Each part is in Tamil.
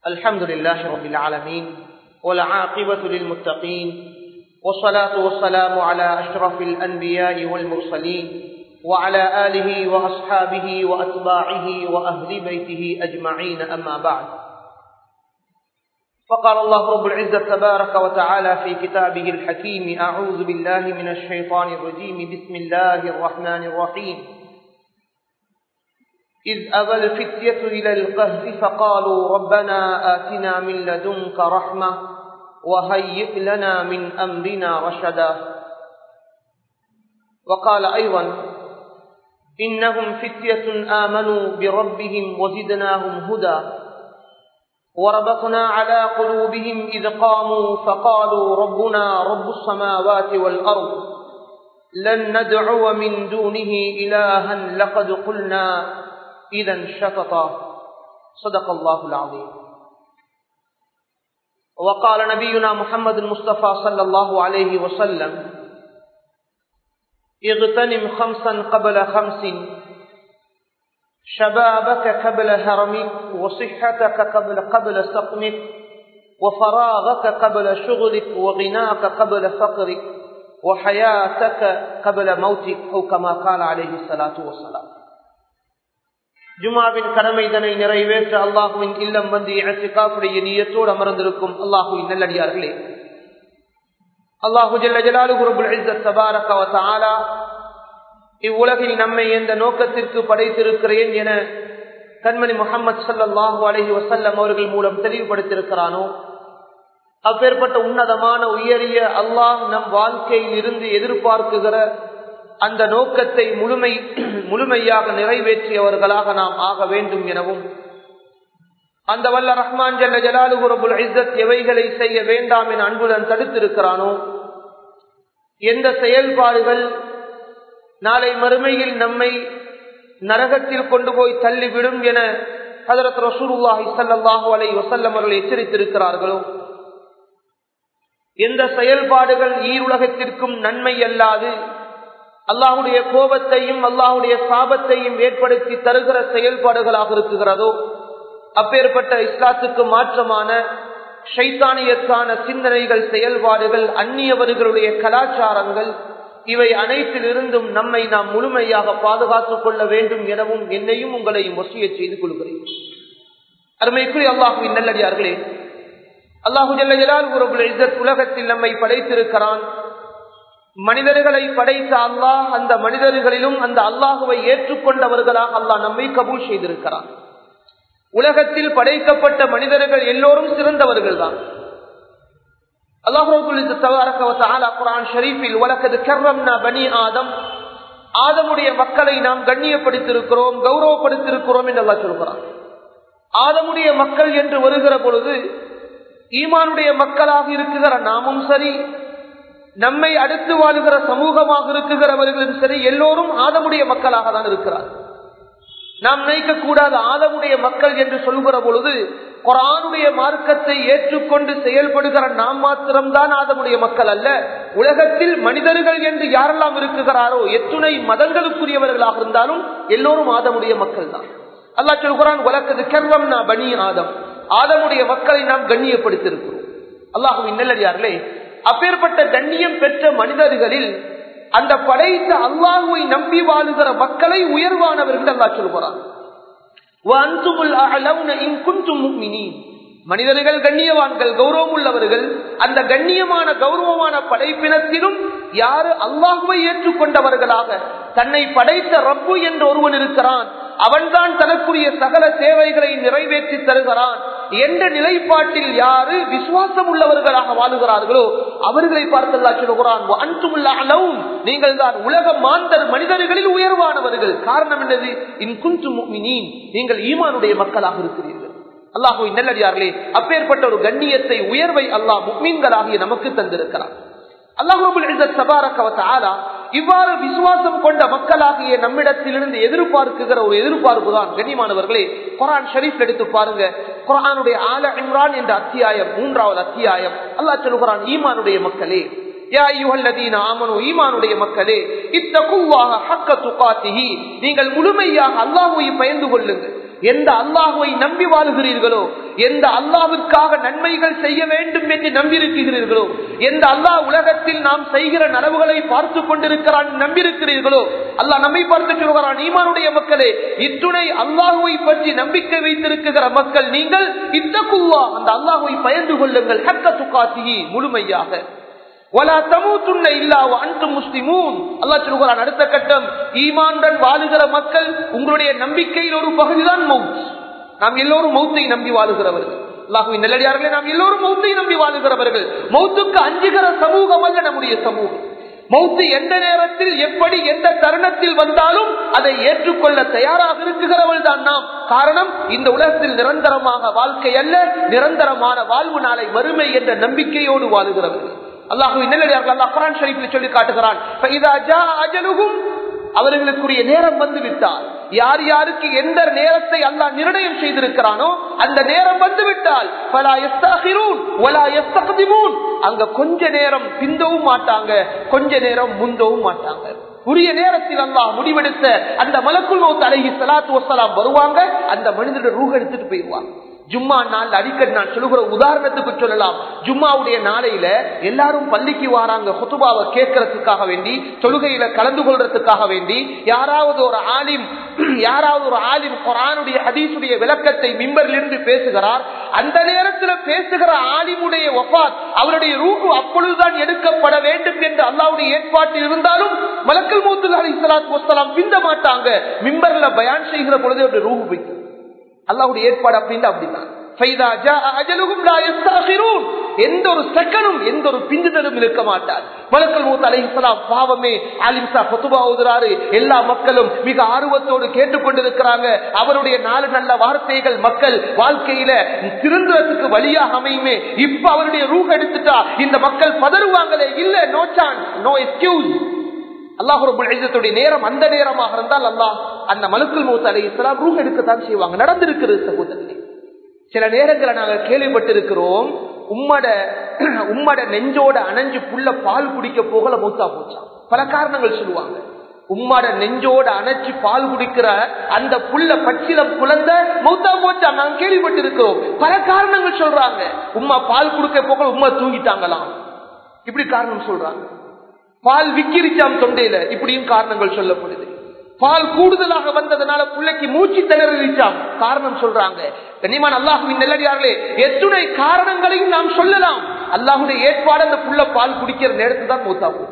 الحمد لله رب العالمين والعاقبة للمتقين والصلاة والسلام على أشرف الأنبياء والمرسلين وعلى آله وأصحابه وأتباعه وأهل بيته أجمعين أما بعد فقال الله رب العزة تبارك وتعالى في كتابه الحكيم أعوذ بالله من الشيطان الرجيم بسم الله الرحمن الرحيم إذ أبى الفتية إلى القهف فقالوا ربنا آتنا من لدنك رحمة وهيئ لنا من أمرنا رشدا وقال أيضا إنهم فتية آمنوا بربهم وزدناهم هدى وربطنا على قلوبهم إذ قاموا فقالوا ربنا رب السماوات والأرض لن ندعو من دونه إلها لقد قلنا إذا شططا صدق الله العظيم وقال نبينا محمد المصطفى صلى الله عليه وسلم اغتنم خمسا قبل خمس شبابك قبل هرمك وصحتك قبل قبل سقمك وفراغك قبل شغلك وغناك قبل فقرك وحياتك قبل موتك أو كما قال عليه الصلاة والسلام ஜுமாவின் கடமை இதனை நிறைவேற்ற அல்லாஹுவின் இல்லம் வந்து இழத்திகாப்புடைய நீயத்தோடு அமர்ந்திருக்கும் அல்லாஹுவின் நல்லடியார்களே அல்லாஹு ஜல்லாலு இவ்வுலகில் நம்மை எந்த நோக்கத்திற்கு படைத்திருக்கிறேன் என கண்மணி முகமது சல்லாஹூ அலஹி வசல்லம் அவர்கள் மூலம் தெளிவுபடுத்தியிருக்கிறானோ அப்பேற்பட்ட உன்னதமான உயரிய அல்லாஹ் நம் வாழ்க்கையில் இருந்து எதிர்பார்க்குகிற அந்த நோக்கத்தை முழுமை முழுமையாக நிறைவேற்றியவர்களாக நாம் ஆக வேண்டும் எனவும் அந்த வல்ல ரஹ்மான் ஜல்ல ஜலாலுபுரபுல் இஸ்ஸத் எவைகளை செய்ய வேண்டாம் என அன்புடன் தடுத்திருக்கிறானோ எந்த செயல்பாடுகள் நாளை மறுமையில் நம்மை நரகத்தில் கொண்டு போய் தள்ளிவிடும் என ஹதரத் ரசூருல்லாஹி சல்லாஹூ அலை வசல்லம் அவர்கள் எச்சரித்திருக்கிறார்களோ எந்த செயல்பாடுகள் ஈருலகத்திற்கும் நன்மை அல்லாது அல்லாஹுடைய கோபத்தையும் அல்லாஹுடைய சாபத்தையும் ஏற்படுத்தி தருகிற செயல்பாடுகளாக இருக்குகிறதோ அப்பேற்பட்ட இஸ்லாத்துக்கு மாற்றமான ஷைத்தானியத்தான சிந்தனைகள் செயல்பாடுகள் அந்நியவர்களுடைய கலாச்சாரங்கள் இவை அனைத்திலிருந்தும் நம்மை நாம் முழுமையாக பாதுகாத்துக் கொள்ள வேண்டும் எனவும் என்னையும் உங்களையும் வசிய செய்து கொள்கிறேன் அருமைக்குரிய அல்லாஹுவின் நல்லடியார்களே அல்லாஹு ஜல்லால் உலகத்தில் நம்மை படைத்திருக்கிறான் மனிதர்களை படைத்த அல்லாஹ் அந்த மனிதர்களிலும் அந்த அல்லாஹுவை ஏற்றுக்கொண்டவர்களாக அல்லாஹ் நம்மை கபூல் செய்திருக்கிறான் உலகத்தில் படைக்கப்பட்ட மனிதர்கள் எல்லோரும் சிறந்தவர்கள் தான் ஆதமுடைய மக்களை நாம் கண்ணியப்படுத்திருக்கிறோம் கௌரவப்படுத்திருக்கிறோம் என்று அல்லா சொல்கிறான் ஆதமுடைய மக்கள் என்று வருகிற பொழுது ஈமானுடைய மக்களாக இருக்குகிற நாமும் சரி நம்மை அடுத்து வாழுகிற சமூகமாக இருக்குகிறவர்களும் சரி எல்லோரும் ஆதமுடைய மக்களாக தான் இருக்கிறார் நாம் நினைக்கக்கூடாத ஆதமுடைய மக்கள் என்று சொல்கிற பொழுது குரானுடைய மார்க்கத்தை ஏற்றுக்கொண்டு செயல்படுகிற நாம் மாத்திரம்தான் ஆதமுடைய மக்கள் அல்ல உலகத்தில் மனிதர்கள் என்று யாரெல்லாம் இருக்குகிறாரோ எத்துணை மதங்களுக்குரியவர்களாக இருந்தாலும் எல்லோரும் ஆதமுடைய மக்கள் தான் அல்லா சொல்கிறான் உலகது கர்வம் நான் பனி ஆதம் ஆதமுடைய மக்களை நாம் கண்ணியப்படுத்தியிருக்கிறோம் அல்லாஹுவின் நல்லடியார்களே அப்பேற்பட்ட கண்ணியம் பெற்ற மனிதர்களில் அந்த படைத்த அல்லாஹுவை நம்பி வாழுகிற மக்களை உயர்வானவர்கள் அல்லா சொல்கிறான் மனிதர்கள் கண்ணியவான்கள் கௌரவம் உள்ளவர்கள் அந்த கண்ணியமான கௌரவமான படைப்பினத்திலும் யாரு அல்லாஹுவை ஏற்றுக்கொண்டவர்களாக தன்னை படைத்த ரப்பு என்று ஒருவன் இருக்கிறான் அவன்தான் தனக்குரிய சகல தேவைகளை நிறைவேற்றி தருகிறான் என்ற நிலைப்பாட்டில் யாரு விசுவாசம் உள்ளவர்களாக வாழுகிறார்களோ அவர்களை பார்த்தல்லா சொல்லுகிறான் அன்றுமுள்ள நீங்கள் தான் உலக மாந்தர் மனிதர்களில் உயர்வானவர்கள் காரணம் என்னது இன் குஞ்சு நீங்கள் ஈமானுடைய மக்களாக இருக்கிறீர்கள் அல்லாஹு நல்லடியார்களே அப்பேற்பட்ட ஒரு கண்ணியத்தை உயர்வை அல்லாஹ் முக்மீன்களாகிய நமக்கு தந்திருக்கிறார் அல்லாஹு இவ்வாறு விசுவாசம் கொண்ட மக்களாகிய நம்மிடத்திலிருந்து எதிர்பார்க்குகிற ஒரு எதிர்பார்ப்பு தான் கண்ணியமானவர்களே குரான் ஷரீப் எடுத்து பாருங்க குரானுடைய ஆல இம்ரான் என்ற அத்தியாயம் மூன்றாவது அத்தியாயம் அல்லா சொல்லுகிறான் ஈமானுடைய மக்களே ஈமானுடைய மக்களே இத்தகுவாக நீங்கள் முழுமையாக அல்லாஹுவை பயந்து கொள்ளுங்கள் எந்த அல்லாஹுவை நம்பி வாழுகிறீர்களோ எந்த அல்லாவிற்காக நன்மைகள் செய்ய வேண்டும் என்று நம்பியிருக்கிறீர்களோ எந்த அல்லாஹ் உலகத்தில் நாம் செய்கிற நனவுகளை பார்த்து கொண்டிருக்கிறான் நம்பியிருக்கிறீர்களோ அல்லாஹ் நம்மை பார்த்து சொல்கிறான் ஈமானுடைய மக்களே இத்துணை அல்லாஹுவை பற்றி நம்பிக்கை வைத்திருக்கிற மக்கள் நீங்கள் இத்தக்குவா அந்த அல்லாஹுவை பயந்து கொள்ளுங்கள் ஹக்க துக்காசியை முழுமையாக அடுத்த கட்டம் ஈமான்டன் வாழுகிற மக்கள் உங்களுடைய நம்பிக்கையில் ஒரு பகுதிதான் மவுத் நாம் எல்லோரும் மௌத்தை நம்பி வாழுகிறவர்கள் அல்லாஹுவின் நல்லடியார்களே நாம் எல்லோரும் மௌத்தை நம்பி வாழுகிறவர்கள் மௌத்துக்கு அஞ்சுகிற சமூகம் அல்ல நம்முடைய சமூகம் மௌத்து எந்த நேரத்தில் எப்படி எந்த தருணத்தில் வந்தாலும் அதை ஏற்றுக்கொள்ள தயாராக இருக்குகிறவள் தான் நாம் காரணம் இந்த உலகத்தில் நிரந்தரமாக வாழ்க்கை அல்ல நிரந்தரமான வாழ்வு நாளை வறுமை என்ற நம்பிக்கையோடு வாழுகிறவர்கள் அல்லாஹு நல்லடியார்கள் அல்லாஹ் குரான் ஷரீஃபில் சொல்லி காட்டுகிறான் அவர்களுக்குரிய நேரம் வந்து விட்டால் யார் யாருக்கு எந்த நேரத்தை அல்லாஹ் நிர்ணயம் செய்திருக்கிறானோ அந்த நேரம் வந்து விட்டால் அங்க கொஞ்ச நேரம் பிந்தவும் மாட்டாங்க கொஞ்ச நேரம் முந்தவும் மாட்டாங்க உரிய நேரத்தில் அல்லாஹ் முடிவெடுத்த அந்த மலக்குள் மௌத் அழகி சலாத்து வசலாம் வருவாங்க அந்த மனிதனுடைய ரூக எடுத்துட்டு போயிடுவாங்க ஜும்மா நாள் அடிக்கடி நான் சொல்லுகிற உதாரணத்துக்கு சொல்லலாம் ஜும்மாவுடைய நாளையில எல்லாரும் பள்ளிக்கு வராங்க ஹுத்துபாவை கேட்கறதுக்காக வேண்டி தொழுகையில கலந்து கொள்றதுக்காக வேண்டி யாராவது ஒரு ஆலிம் யாராவது ஒரு ஆலிம் குரானுடைய ஹதீசுடைய விளக்கத்தை மிம்பரிலிருந்து பேசுகிறார் அந்த நேரத்தில் பேசுகிற ஆலிமுடைய ஒப்பாத் அவருடைய ரூபு அப்பொழுதுதான் எடுக்கப்பட வேண்டும் என்று அல்லாவுடைய ஏற்பாட்டில் இருந்தாலும் மலக்கல் மூத்து அலி சலாத் வசலாம் பிந்த மாட்டாங்க மிம்பர்ல பயான் செய்கிற பொழுது அவருடைய ரூபு வைக்கும் அல்லாவுடைய ஏற்பாடு அப்படின்னு அப்படிதான் எந்த ஒரு செகனும் எந்த ஒரு பிந்துதலும் இருக்க மாட்டார் மலக்கல் மூத்த அலைஹிஸ்லாம் பாவமே அலிம்சா பொத்துபா ஓதுறாரு எல்லா மக்களும் மிக ஆர்வத்தோடு கேட்டுக்கொண்டிருக்கிறாங்க அவருடைய நாலு நல்ல வார்த்தைகள் மக்கள் வாழ்க்கையில திருந்துறதுக்கு வழியாக அமையுமே இப்ப அவருடைய ரூக எடுத்துட்டா இந்த மக்கள் பதறுவாங்களே இல்ல நோ சான்ஸ் நோ எக்ஸ்கியூஸ் அல்லாஹுடைய நேரம் அந்த நேரமாக இருந்தால் அல்லாஹ் அந்த மலுக்குள் மூத்த அலை இஸ்லாம் ரூஹ் எடுக்கத்தான் செய்வாங்க நடந்திருக்கிறது சகோதரனே சில நேரங்களை நாங்க கேள்விப்பட்டிருக்கிறோம் உம்மட உம்மட நெஞ்சோட அணைஞ்சு புள்ள பால் குடிக்க போகல மூத்தா போச்சான் பல காரணங்கள் சொல்லுவாங்க உம்மாட நெஞ்சோட அணைச்சு பால் குடிக்கிற அந்த புள்ள பச்சிலம் குழந்தை மௌத்தா போச்சா நாங்க கேள்விப்பட்டிருக்கிறோம் பல காரணங்கள் சொல்றாங்க உம்மா பால் குடுக்க போக உம்மா தூங்கிட்டாங்களாம் இப்படி காரணம் சொல்றாங்க பால் விக்கிரிச்சாம் தொண்டையில இப்படியும் காரணங்கள் சொல்லப்படுது பால் கூடுதலாக வந்ததுனால பிள்ளைக்கு மூச்சு திணறிச்சாம் காரணம் சொல்றாங்க கண்ணியமான அல்லாஹுவின் நெல்லடியார்களே எத்துணை காரணங்களையும் நாம் சொல்லலாம் அல்லாஹுடைய ஏற்பாடு அந்த புள்ள பால் குடிக்கிற நேரத்தில் தான் மூத்தாகும்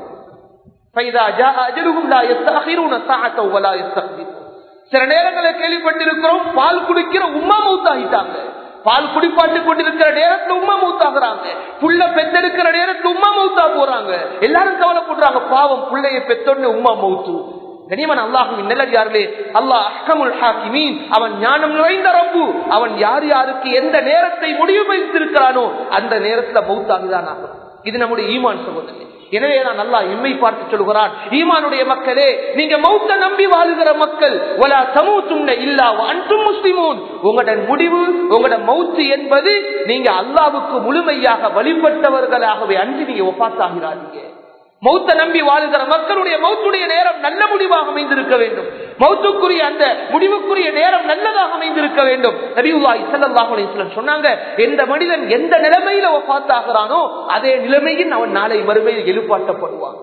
சில நேரங்களை கேள்விப்பட்டிருக்கிறோம் பால் குடிக்கிற உமா மூத்தாகிட்டாங்க பால் குடிப்பாட்டு கொண்டிருக்கிற நேரத்துல உமா மௌத்தாகிறாங்க புள்ள பெத்தெடுக்கிற நேரத்துல உமா மௌத்தா போறாங்க எல்லாரும் கவலைப்படுறாங்க பாவம் பிள்ளைய பெத்தொன்னு உமா மௌத்து கனிமன் அல்லாஹுவின் நல்லடியார்களே அல்லாஹ் அஹ்கமுல் ஹாக்கிமீன் அவன் ஞானம் நிறைந்த ரப்பு அவன் யார் யாருக்கு எந்த நேரத்தை முடிவு வைத்திருக்கிறானோ அந்த நேரத்துல மௌத்தாகுதான் ஆகும் இது நம்முடைய ஈமான் சகோதரி எனவே நான் நல்லா எம்மை பார்த்து சொல்கிறான் ஈமானுடைய மக்களே நீங்க மௌத்த நம்பி வாழுகிற மக்கள் ஒலா சமூத்தும் இல்லா அன்றும் முஸ்லிமூன் உங்களோட முடிவு உங்களோட மௌத்து என்பது நீங்க அல்லாவுக்கு முழுமையாக வழிபட்டவர்களாகவே அன்று நீங்க ஒப்பாத்தாகிறாதீங்க மௌத்த நம்பி வாழுகிற மக்களுடைய மௌத்துடைய நேரம் நல்ல முடிவாக அமைந்திருக்க வேண்டும் மௌத்துக்குரிய அந்த முடிவுக்குரிய நேரம் நல்லதாக அமைந்திருக்க வேண்டும் நபிவுல்லாஹி ஸல்லல்லாஹு அலைஹி வஸல்லம் சொன்னாங்க எந்த மனிதன் எந்த நிலைமையில வஃபாத்தாகிறானோ அதே நிலைமையில் அவன் நாளை மறுமையில் எழுப்பாட்டப்படுவான்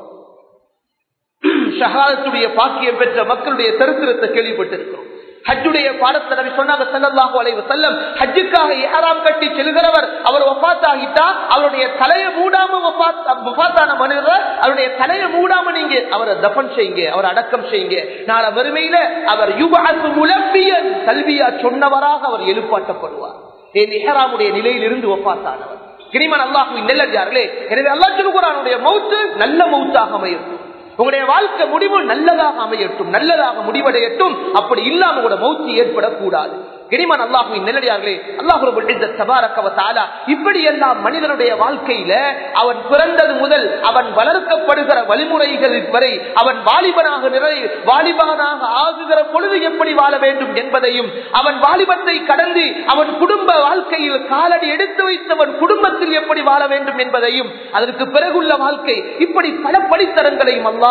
ஷஹாதத்துடைய பாக்கியம் பெற்ற மக்களுடைய சரித்திரத்தை கேள்விப்பட்டிருக்கிறோம் ஹஜ்ஜுடைய பாடத்தை நபி சொன்னாங்க ஸல்லல்லாஹு அலைஹி வஸல்லம் ஹஜ்ஜுக்காக இஹ்ராம் கட்டி செல்கிறவர் அவர் வஃபாத் ஆகிட்டா அவருடைய தலையை மூடாம வஃபாத் வஃபாத்தான மனிதர் அவருடைய தலையை மூடாம நீங்க அவரை தஃபன் செய்யுங்க அவர் அடக்கம் செய்யுங்க நாளை வறுமையில அவர் யுபஅத்து முலப்பியன் கல்வியா சொன்னவராக அவர் எழுப்பாட்டப்படுவார் என் இஹ்ராமுடைய நிலையில் இருந்து வஃபாத்தானவர் கிரிமன் அல்லாஹுவின் நெல்லடியார்களே எனவே அல்லாஹ் திருக்குறானுடைய மௌத்து நல்ல மௌத்தாக அமையும் உங்களுடைய வாழ்க்கை முடிவு நல்லதாக அமையட்டும் நல்லதாக முடிவடையட்டும் அப்படி இல்லாம உங்களோட மௌத்தி ஏற்படக்கூடாது கனிமன் அல்லாஹுவின் நெல்லடியார்களே அல்லாஹு இப்படி எல்லாம் மனிதனுடைய வாழ்க்கையில அவன் பிறந்தது முதல் அவன் வளர்க்கப்படுகிற வழிமுறைகள் வரை அவன் வாலிபனாக நிறை வாலிபனாக ஆகுகிற பொழுது எப்படி வாழ வேண்டும் என்பதையும் அவன் வாலிபத்தை கடந்து அவன் குடும்ப வாழ்க்கையில் காலடி எடுத்து வைத்தவன் குடும்பத்தில் எப்படி வாழ வேண்டும் என்பதையும் அதற்கு பிறகுள்ள வாழ்க்கை இப்படி பல படித்தரங்களையும் அல்லா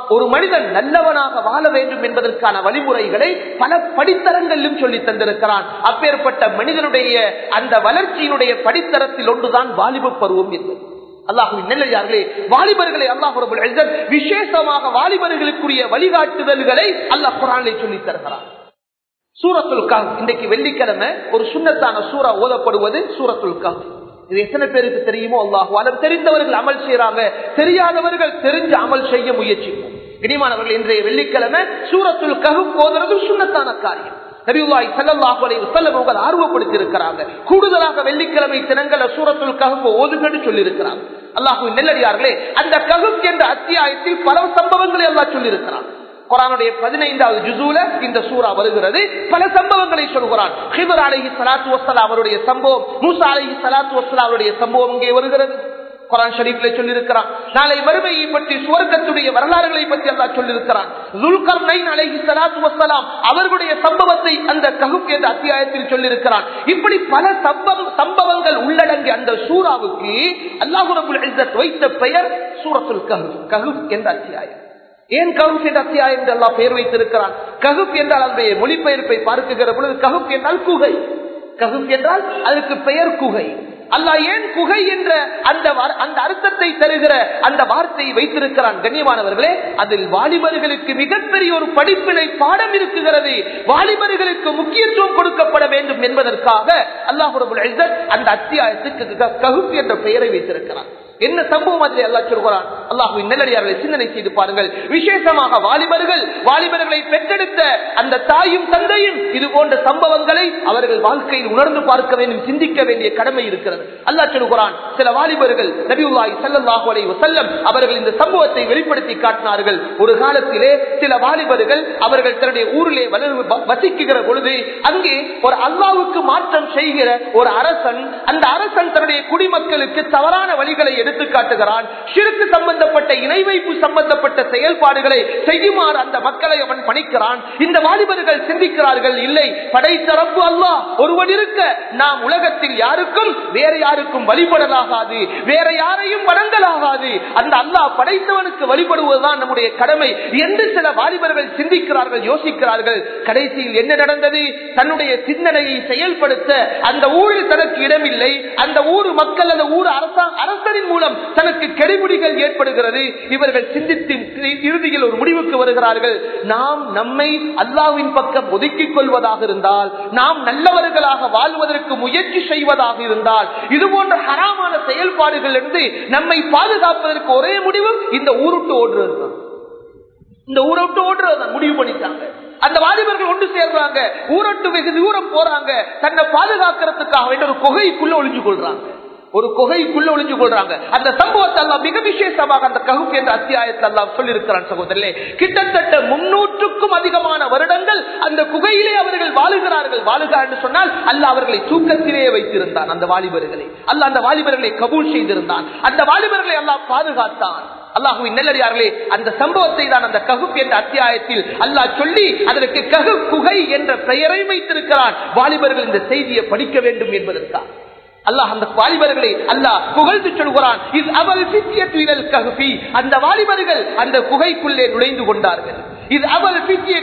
ஒரு மனிதன் நல்லவனாக வாழ வேண்டும் என்பதற்கான வழிமுறைகளை பல படித்தரங்களிலும் சொல்லி தந்திருக்கிறான் அப்பேற்பட்ட மனிதனுடைய அந்த வளர்ச்சியினுடைய படித்தரத்தில் ஒன்றுதான் வாலிப பருவம் என்பது அல்லாஹுவின் நெல்லையார்களே வாலிபர்களை அல்லாஹ் விசேஷமாக வாலிபர்களுக்குரிய வழிகாட்டுதல்களை அல்லாஹ் குரானை சொல்லி தருகிறான் சூரத்துல் காஹ் இன்றைக்கு வெள்ளிக்கிழமை ஒரு சுண்ணத்தான சூறா ஓதப்படுவது சூரத்துல் காஹ் இது எத்தனை பேருக்கு தெரியுமோ அல்லாஹுவாலம் தெரிந்தவர்கள் அமல் செய்யறாங்க தெரியாதவர்கள் தெரிஞ்சு அமல் செய்ய முயற்சிப்போம் இனிமானவர்கள் இன்றைய வெள்ளிக்கிழமை சூரத்துல் கஹு போதுறது சுண்ணத்தான காரியம் நபிவாய் செல்லல்லாஹு அலைஹி வஸல்லம் அவங்க ஆர்வப்படுத்தி இருக்கிறாங்க கூடுதலாக வெள்ளிக்கிழமை தினங்கள சூரத்துல் கஹு ஓதுகன்னு சொல்லி இருக்கிறாங்க அல்லாஹு நெல்லடியார்களே அந்த கஹுப் என்ற அத்தியாயத்தில் பல சம்பவங்களை அல்லாஹ் சொல்லி இருக்கிறான் குரானுடைய பதினைந்தாவது ஜுசூல இந்த சூறா வருகிறது பல சம்பவங்களை சொல்கிறான் ஹிபர் அலஹி சலாத்து வசலாம் அவருடைய சம்பவம் மூசா அலஹி சலாத்து வசலாம் அவருடைய சம்பவம் இங்கே வருகிறது குரான் ஷரீஃப்ல சொல்லியிருக்கிறான் நாளை வறுமையை பற்றி சுவர்க்கத்துடைய வரலாறுகளை பற்றி அல்லா சொல்லியிருக்கிறான் துல்கர் நைன் அலஹி சலாத்து வசலாம் அவர்களுடைய சம்பவத்தை அந்த ககுப் என்ற அத்தியாயத்தில் சொல்லியிருக்கிறான் இப்படி பல சம்பவம் சம்பவங்கள் உள்ளடங்கிய அந்த சூறாவுக்கு அல்லாஹுரபுல் வைத்த பெயர் சூரத்துல் கஹு ககுப் என்ற அத்தியாயம் ஏன் ககுப் என்ற அத்தியாயம் என்று எல்லாம் பெயர் வைத்திருக்கிறான் ககுப் என்றால் அதனுடைய மொழிபெயர்ப்பை பார்க்குகிற பொழுது ககுப் என்றால் குகை ககுப் என்றால் அதற்கு பெயர் குகை அல்லாஹ் ஏன் குகை என்ற அந்த அந்த அர்த்தத்தை தருகிற அந்த வார்த்தையை வைத்திருக்கிறான் கண்ணியமானவர்களே அதில் வாலிபர்களுக்கு மிகப்பெரிய ஒரு படிப்பினை பாடம் இருக்குகிறது வாலிபர்களுக்கு முக்கியத்துவம் கொடுக்கப்பட வேண்டும் என்பதற்காக அல்லாஹு அந்த அத்தியாயத்துக்கு ககுப் என்ற பெயரை வைத்திருக்கிறான் என்ன சம்பவம் அதில் அல்லா சொல்கிறான் அல்லாஹுவின் நல்லடியார்களை சிந்தனை செய்து பாருங்கள் விசேஷமாக வாலிபர்கள் வாலிபர்களை பெற்றெடுத்த அந்த தாயும் தந்தையும் இது போன்ற சம்பவங்களை அவர்கள் வாழ்க்கையில் உணர்ந்து பார்க்க வேண்டும் சிந்திக்க வேண்டிய கடமை இருக்கிறது அல்லாஹ் சொல்கிறான் சில வாலிபர்கள் நபிவுல்லாய் செல்லல்லாஹு அலைஹி வஸல்லம் அவர்கள் இந்த சம்பவத்தை வெளிப்படுத்தி காட்டினார்கள் ஒரு காலத்திலே சில வாலிபர்கள் அவர்கள் தன்னுடைய ஊரிலே வசிக்குகிற பொழுது அங்கே ஒரு அல்லாவுக்கு மாற்றம் செய்கிற ஒரு அரசன் அந்த அரசன் தன்னுடைய குடிமக்களுக்கு தவறான வழிகளை எடுத்து காட்டுகிறான் சிறுக்கு சம்பந்தப்பட்ட இணை வைப்பு சம்பந்தப்பட்ட செயல்பாடுகளை செய்யுமாறு அந்த மக்களை அவன் பணிக்கிறான் இந்த வாலிபர்கள் சிந்திக்கிறார்கள் இல்லை படைத்தரப்பு அல்லா ஒருவன் இருக்க நாம் உலகத்தில் யாருக்கும் வேற யாருக்கும் வழிபடலாகாது வேற யாரையும் வணங்கலாகாது அந்த அல்லாஹ் படைத்தவனுக்கு வழிபடுவதுதான் நம்முடைய கடமை என்று சில வாலிபர்கள் சிந்திக்கிறார்கள் யோசிக்கிறார்கள் கடைசியில் என்ன நடந்தது தன்னுடைய சிந்தனையை செயல்படுத்த அந்த ஊரில் தனக்கு இடமில்லை அந்த ஊர் மக்கள் அந்த ஊர் அரசனின் மூலம் தனக்கு கெடுபிடிகள் ஏற்படுகிறது இவர்கள் சிந்தித்து இறுதியில் ஒரு முடிவுக்கு வருகிறார்கள் நாம் நம்மை அல்லாவின் பக்கம் ஒதுக்கிக் கொள்வதாக இருந்தால் நாம் நல்லவர்களாக வாழ்வதற்கு முயற்சி செய்வதாக இருந்தால் இது போன்ற ஹராமான செயல்பாடுகள் இருந்து நம்மை பாதுகாப்பதற்கு ஒரே முடிவு இந்த ஊருட்டு ஓடுறது தான் இந்த ஊரோட்டு ஓடுறது முடிவு பண்ணிட்டாங்க அந்த வாலிபர்கள் ஒன்று சேர்றாங்க ஊரட்டு வெகு தூரம் போறாங்க தன்னை பாதுகாக்கிறதுக்காக வேண்டிய ஒரு குகைக்குள்ள ஒளிஞ்சு கொள்றாங்க ஒரு குகைக்குள்ள ஒளிஞ்சு கொள்றாங்க அந்த சம்பவத்தை எல்லாம் மிக விசேஷமாக அந்த ககுப் என்ற அத்தியாயத்தை எல்லாம் சொல்லியிருக்கிறான் சகோதரே கிட்டத்தட்ட முன்னூற்றுக்கும் அதிகமான வருடங்கள் அந்த குகையிலே அவர்கள் வாழுகிறார்கள் வாழுகிறார் என்று சொன்னால் அல்ல அவர்களை தூக்கத்திலேயே வைத்திருந்தான் அந்த வாலிபர்களை அல்ல அந்த வாலிபர்களை கபூல் செய்திருந்தான் அந்த வாலிபர்களை எல்லாம் பாதுகாத்தான் அல்லாஹுவின் நெல்லடியார்களே அந்த சம்பவத்தை தான் அந்த ககுப் என்ற அத்தியாயத்தில் அல்லாஹ் சொல்லி அதற்கு ககு குகை என்ற பெயரை வைத்திருக்கிறான் வாலிபர்கள் இந்த செய்தியை படிக்க வேண்டும் என்பதற்காக அல்லாஹ் அந்த வாலிபர்களை அல்லாஹ் புகழ்ந்து சொல்கிறான் இது அவள் ககுபி அந்த வாலிபர்கள் அந்த குகைக்குள்ளே நுழைந்து கொண்டார்கள் இது அவள்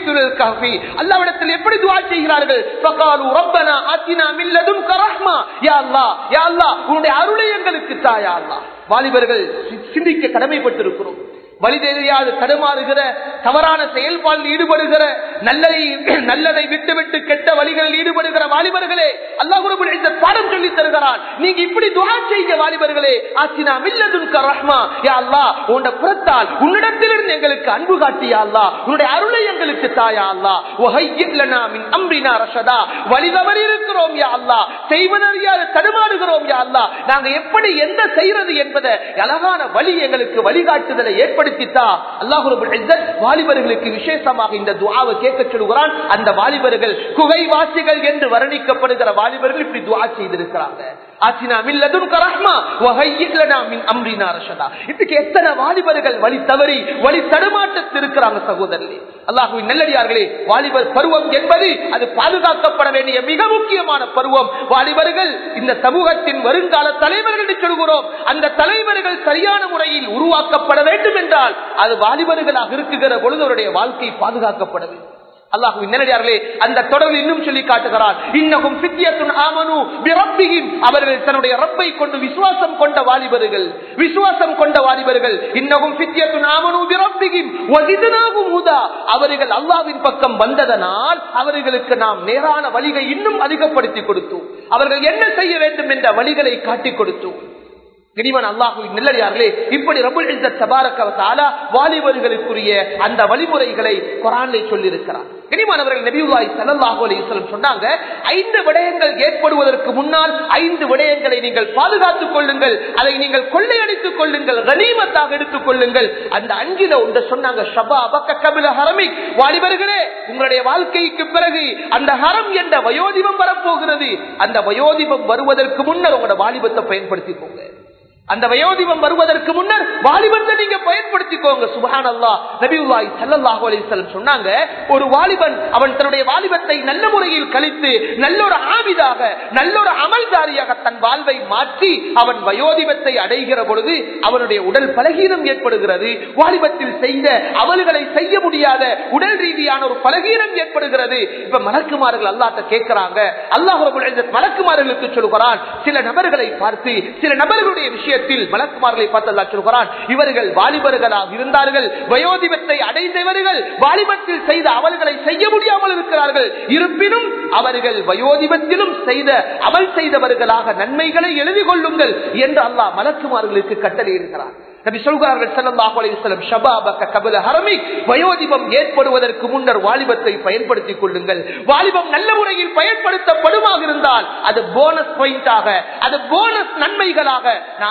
ககுபி அல்லாவிடத்தில் எப்படி துவா செய்கிறார்கள் ஃபகாலு ரப்பனா ஆத்தினா மில்லதும் கரஹ்மா யா அல்லாஹ் யா அல்லாஹ் உன்னுடைய அருளை எங்களுக்கு தாயா அல்லாஹ் வாலிபர்கள் சிந்திக்க கடமைப்பட்டிருக்கிறோம் வழி தெரியாது தடுமாறுகிற தவறான செயல்பாட்டில் ஈடுபடுகிற நல்லதை நல்லதை விட்டு விட்டு கெட்ட வழிகளில் ஈடுபடுகிற வாலிபர்களே அல்லாஹ் இந்த பாடம் சொல்லி தருகிறான் நீங்க இப்படி துவா செய்ய வாலிபர்களே ஆசினா மில்லதுன் ரஹ்மா யா அல்லா உன்ட புறத்தால் உன்னிடத்திலிருந்து எங்களுக்கு அன்பு காட்டியா அல்லா உன்னுடைய அருளை எங்களுக்கு தாயா அல்லா மின் அம்ரினா ரஷதா வழி தவறி இருக்கிறோம் யா அல்லா செய்வதறியாது தடுமாறுகிறோம் யா அல்லா நாங்க எப்படி எந்த செய்யறது என்பதை அழகான வழி எங்களுக்கு வழிகாட்டுதலை ஏற்படுத்தி வாலிபர்களுக்கு விசேஷமாக இந்த துவாவை கேட்க சொல்கிறான் அந்த வாலிபர்கள் குகைவாசிகள் என்று வர்ணிக்கப்படுகிற வாலிபர்கள் இப்படி துவா செய்திருக்கிறாங்க ஆசினா மில்லதுன் கரஹ்மா வஹையில்லனா மின் அம்ரினா ரஷதா இதுக்கு எத்தனை வாலிபர்கள் வழி தவறி வழி தடுமாட்டத்தில் இருக்கிறாங்க சகோதரர்களே அல்லாஹுவின் நல்லடியார்களே வாலிபர் பருவம் என்பது அது பாதுகாக்கப்பட வேண்டிய மிக முக்கியமான பருவம் வாலிபர்கள் இந்த சமூகத்தின் வருங்கால தலைவர்கள் என்று சொல்கிறோம் அந்த தலைவர்கள் சரியான முறையில் உருவாக்கப்பட வேண்டும் என்றால் அது வாலிபர்களாக இருக்குகிற பொழுது அவருடைய வாழ்க்கை பாதுகாக்கப்பட வேண்டும் அல்லாஹுவின் நல்லடியார்களே அந்த தொடரில் இன்னும் சொல்லி காட்டுகிறார் இன்னகும் சித்தியத்துன் ஆமனு பிரப்பிகின் அவர்கள் தன்னுடைய ரப்பை கொண்டு விசுவாசம் கொண்ட வாலிபர்கள் விசுவாசம் கொண்ட வாலிபர்கள் இன்னகும் சித்தியத்துன் ஆமனு பிரப்பிகின் வதிதனாகும் உதா அவர்கள் அல்லாவின் பக்கம் வந்ததனால் அவர்களுக்கு நாம் நேரான வழிகளை இன்னும் அதிகப்படுத்தி கொடுத்தோம் அவர்கள் என்ன செய்ய வேண்டும் என்ற வழிகளை காட்டிக் கொடுத்தோம் கனிவன் அல்லாஹுவின் நல்லடியார்களே இப்படி ரபுல் இஸ்ஸத் தபாரக வ தஆலா வாலிபர்களுக்குரிய அந்த வழிமுறைகளை குரானிலே சொல்லியிருக்கிறார் கனிமானவர்கள் நபியுல்லாஹி ஸல்லல்லாஹு அலைஹி வஸல்லம் சொன்னாங்க ஐந்து விடயங்கள் ஏற்படுவதற்கு முன்னால் ஐந்து விடயங்களை நீங்கள் பாதுகாத்துக் கொள்ளுங்கள் அதை நீங்கள் கொள்ளையடித்துக் கொள்ளுங்கள் கனிமத்தாக எடுத்துக் கொள்ளுங்கள் அந்த அஞ்சில ஒன்று சொன்னாங்க ஷபா அபக்க கபில ஹரமிக் வாலிபர்களே உங்களுடைய வாழ்க்கைக்கு பிறகு அந்த ஹரம் என்ற வயோதிபம் வரப்போகிறது அந்த வயோதிபம் வருவதற்கு முன்னர் உங்களோட வாலிபத்தை பயன்படுத்திக்கோங்க அந்த வயோதிபம் வருவதற்கு முன்னர் வாலிபத்தை நீங்க பயன்படுத்திக்கோங்க சுபஹான் அல்லா நபிவுல்லாய் சல்லாஹூ அலிசல்லம் சொன்னாங்க ஒரு வாலிபன் அவன் தன்னுடைய வாலிபத்தை நல்ல முறையில் கழித்து நல்ல ஒரு ஆவிதாக நல்ல ஒரு அமல்தாரியாக தன் வாழ்வை மாற்றி அவன் வயோதிபத்தை அடைகிற பொழுது அவனுடைய உடல் பலகீனம் ஏற்படுகிறது வாலிபத்தில் செய்த அமல்களை செய்ய முடியாத உடல் ரீதியான ஒரு பலகீனம் ஏற்படுகிறது இப்ப மலக்குமார்கள் அல்லாட்ட கேட்கிறாங்க அல்லாஹ் மலக்குமார்களுக்கு சொல்கிறான் சில நபர்களை பார்த்து சில நபர்களுடைய விஷயம் விஷயத்தில் மலக்குமார்களை பார்த்து அல்லா சொல்கிறான் இவர்கள் வாலிபர்களாக இருந்தார்கள் வயோதிபத்தை அடைந்தவர்கள் வாலிபத்தில் செய்த அவல்களை செய்ய முடியாமல் இருக்கிறார்கள் இருப்பினும் அவர்கள் வயோதிபத்திலும் செய்த அமல் செய்தவர்களாக நன்மைகளை எழுதி கொள்ளுங்கள் என்று அல்லாஹ் மலக்குமார்களுக்கு கட்டளை இருக்கிறார் நபி சொல்கிறார்கள் ஸல்லல்லாஹு அலைஹி வஸல்லம் ஷபாபக கபல ஹரமிக் வயோதிபம் ஏற்படுவதற்கு முன்னர் வாலிபத்தை பயன்படுத்திக் கொள்ளுங்கள் வாலிபம் நல்ல முறையில் பயன்படுத்தப்படுமாக இருந்தால் அது போனஸ் பாயிண்டாக அது போனஸ் நன்மைகளாக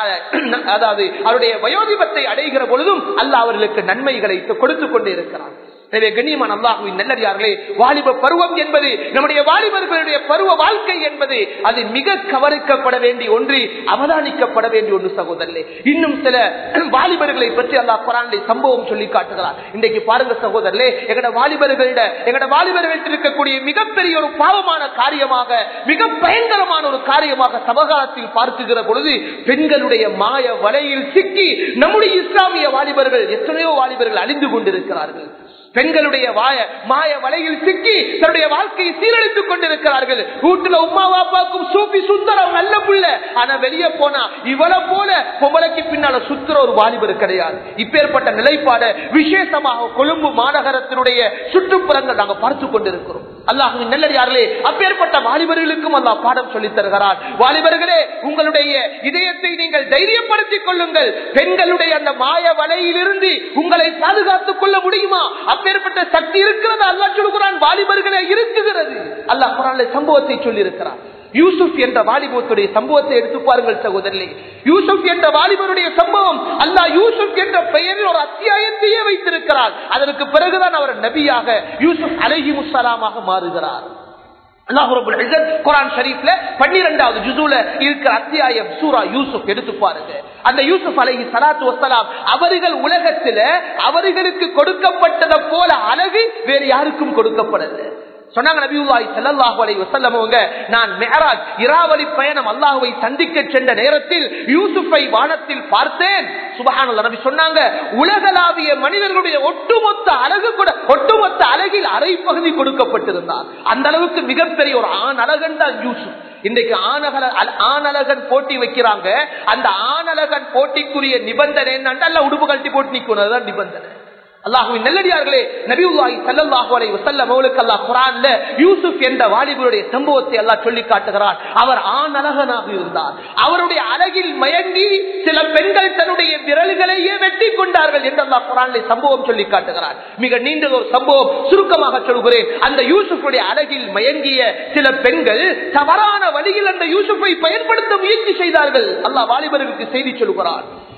அதாவது அவருடைய வயோதிபத்தை அடைகிற பொழுதும் அல்லாஹ் அவர்களுக்கு நன்மைகளை கொடுத்துக் கொண்டே இருக்கிறார் எனவே கண்ணியமான அல்லாஹுவின் நல்லடியார்களே வாலிப பருவம் என்பது நம்முடைய வாலிபர்களுடைய பருவ வாழ்க்கை என்பது அது மிக கவனிக்கப்பட வேண்டிய ஒன்று அவதானிக்கப்பட வேண்டிய ஒன்று சகோதரர்களே இன்னும் சில வாலிபர்களை பற்றி அல்லாஹ் குரானை சம்பவம் சொல்லி காட்டுகிறார் இன்றைக்கு பாருங்க சகோதரர்களே எங்கட வாலிபர்களிட எங்கட வாலிபர்கள் இருக்கக்கூடிய மிகப்பெரிய ஒரு பாவமான காரியமாக மிக பயங்கரமான ஒரு காரியமாக சமகாலத்தில் பார்க்குகிற பொழுது பெண்களுடைய மாய வலையில் சிக்கி நம்முடைய இஸ்லாமிய வாலிபர்கள் எத்தனையோ வாலிபர்கள் அழிந்து கொண்டிருக்கிறார்கள் பெண்களுடைய வாய மாய வலையில் சிக்கி தன்னுடைய வாழ்க்கையை சீரழித்துக் கொண்டிருக்கிறார்கள் வீட்டுல உமா வாப்பாக்கும் சூப்பி சுந்தரம் நல்ல புள்ள ஆனா வெளியே போனா இவளை போல பொம்பளைக்கு பின்னால சுத்துற ஒரு வாலிபர் கிடையாது இப்பேற்பட்ட நிலைப்பாடு விசேஷமாக கொழும்பு மாநகரத்தினுடைய சுற்றுப்புறங்கள் நாங்க பார்த்து கொண்டிருக்கிறோம் அல்லாஹுவின் நல்லடியார்களே அப்பேற்பட்ட வாலிபர்களுக்கும் அல்லாஹ் பாடம் சொல்லித் தருகிறார் வாலிபர்களே உங்களுடைய இதயத்தை நீங்கள் தைரியப்படுத்திக் கொள்ளுங்கள் பெண்களுடைய அந்த மாய வலையிலிருந்து உங்களை பாதுகாத்துக் கொள்ள முடியுமா அப்பேற்பட்ட சக்தி இருக்கிறது அல்லாஹ் சொல்கிறான் வாலிபர்களே இருக்குகிறது அல்லாஹ் குரான்ல சம்பவத்தை சொல்லி இருக்கிறார் யூசுப் என்ற வாலிபத்துடைய சம்பவத்தை எடுத்து பாருங்கள் சகோதரர்களே யூசுப் என்ற வாலிபருடைய சம்பவம் அல்லாஹ் யூசுப் என்ற பெயரில் ஒரு அத்தியாயத்தையே வைத்திருக்கிறார் அதற்கு பிறகுதான் அவர் நபியாக யூசுப் அலஹி முசலாமாக மாறுகிறார் பன்னிரெண்டாவது ஜுசூல இருக்கிற அத்தியாயம் சூரா யூசுப் எடுத்து பாருங்க அந்த யூசுப் அலஹி சலாத்து வசலாம் அவர்கள் உலகத்துல அவர்களுக்கு கொடுக்கப்பட்டதை போல அழகு வேறு யாருக்கும் கொடுக்கப்படல சொன்னாங்க நபியுல்லாஹி ஸல்லல்லாஹு அலைஹி வஸல்லம் அவங்க நான் மிஹராஜ் இராவலி பயணம் அல்லாஹ்வை சந்திக்க சென்ற நேரத்தில் யூசுஃபை வானத்தில் பார்த்தேன் சுபஹானல்லாஹ் நபி சொன்னாங்க உலகளாவிய மனிதர்களுடைய ஒட்டுமொத்த அழகு கூட ஒட்டுமொத்த அழகில் அரை பகுதி கொடுக்கப்பட்டிருந்தார் அந்த அளவுக்கு மிகப்பெரிய ஒரு ஆண் அழகன் தான் யூசுப் இன்றைக்கு ஆனகல ஆனழகன் போட்டி வைக்கிறாங்க அந்த ஆனழகன் போட்டிக்குரிய நிபந்தனை என்னன்னா அல்ல உடுப்பு கழட்டி போட்டு நிக்கணும் அதுதான் நிபந்தனை அல்லாஹுவின் நல்லடியார்களே நபியுல்லாஹி ஸல்லல்லாஹு அலைஹி வஸல்லம் அவங்களுக்கு அல்லாஹ் குர்ஆன்ல யூசுப் என்ற வாலிபருடைய சம்பவத்தை அல்லாஹ் சொல்லி காட்டுகிறார் அவர் ஆண் அழகனாக இருந்தார் அவருடைய அழகில் மயங்கி சில பெண்கள் தன்னுடைய விரல்களையே வெட்டி கொண்டார்கள் என்று அல்லாஹ் குர்ஆனிலே சம்பவம் சொல்லி காட்டுகிறார் மிக நீண்ட ஒரு சம்பவம் சுருக்கமாக சொல்கிறேன் அந்த யூசுஃபுடைய அழகில் மயங்கிய சில பெண்கள் தவறான வழியில் அந்த யூசுஃபை பயன்படுத்த முயற்சி செய்தார்கள் அல்லாஹ் வாலிபர்களுக்கு செய்தி சொல்கிறார்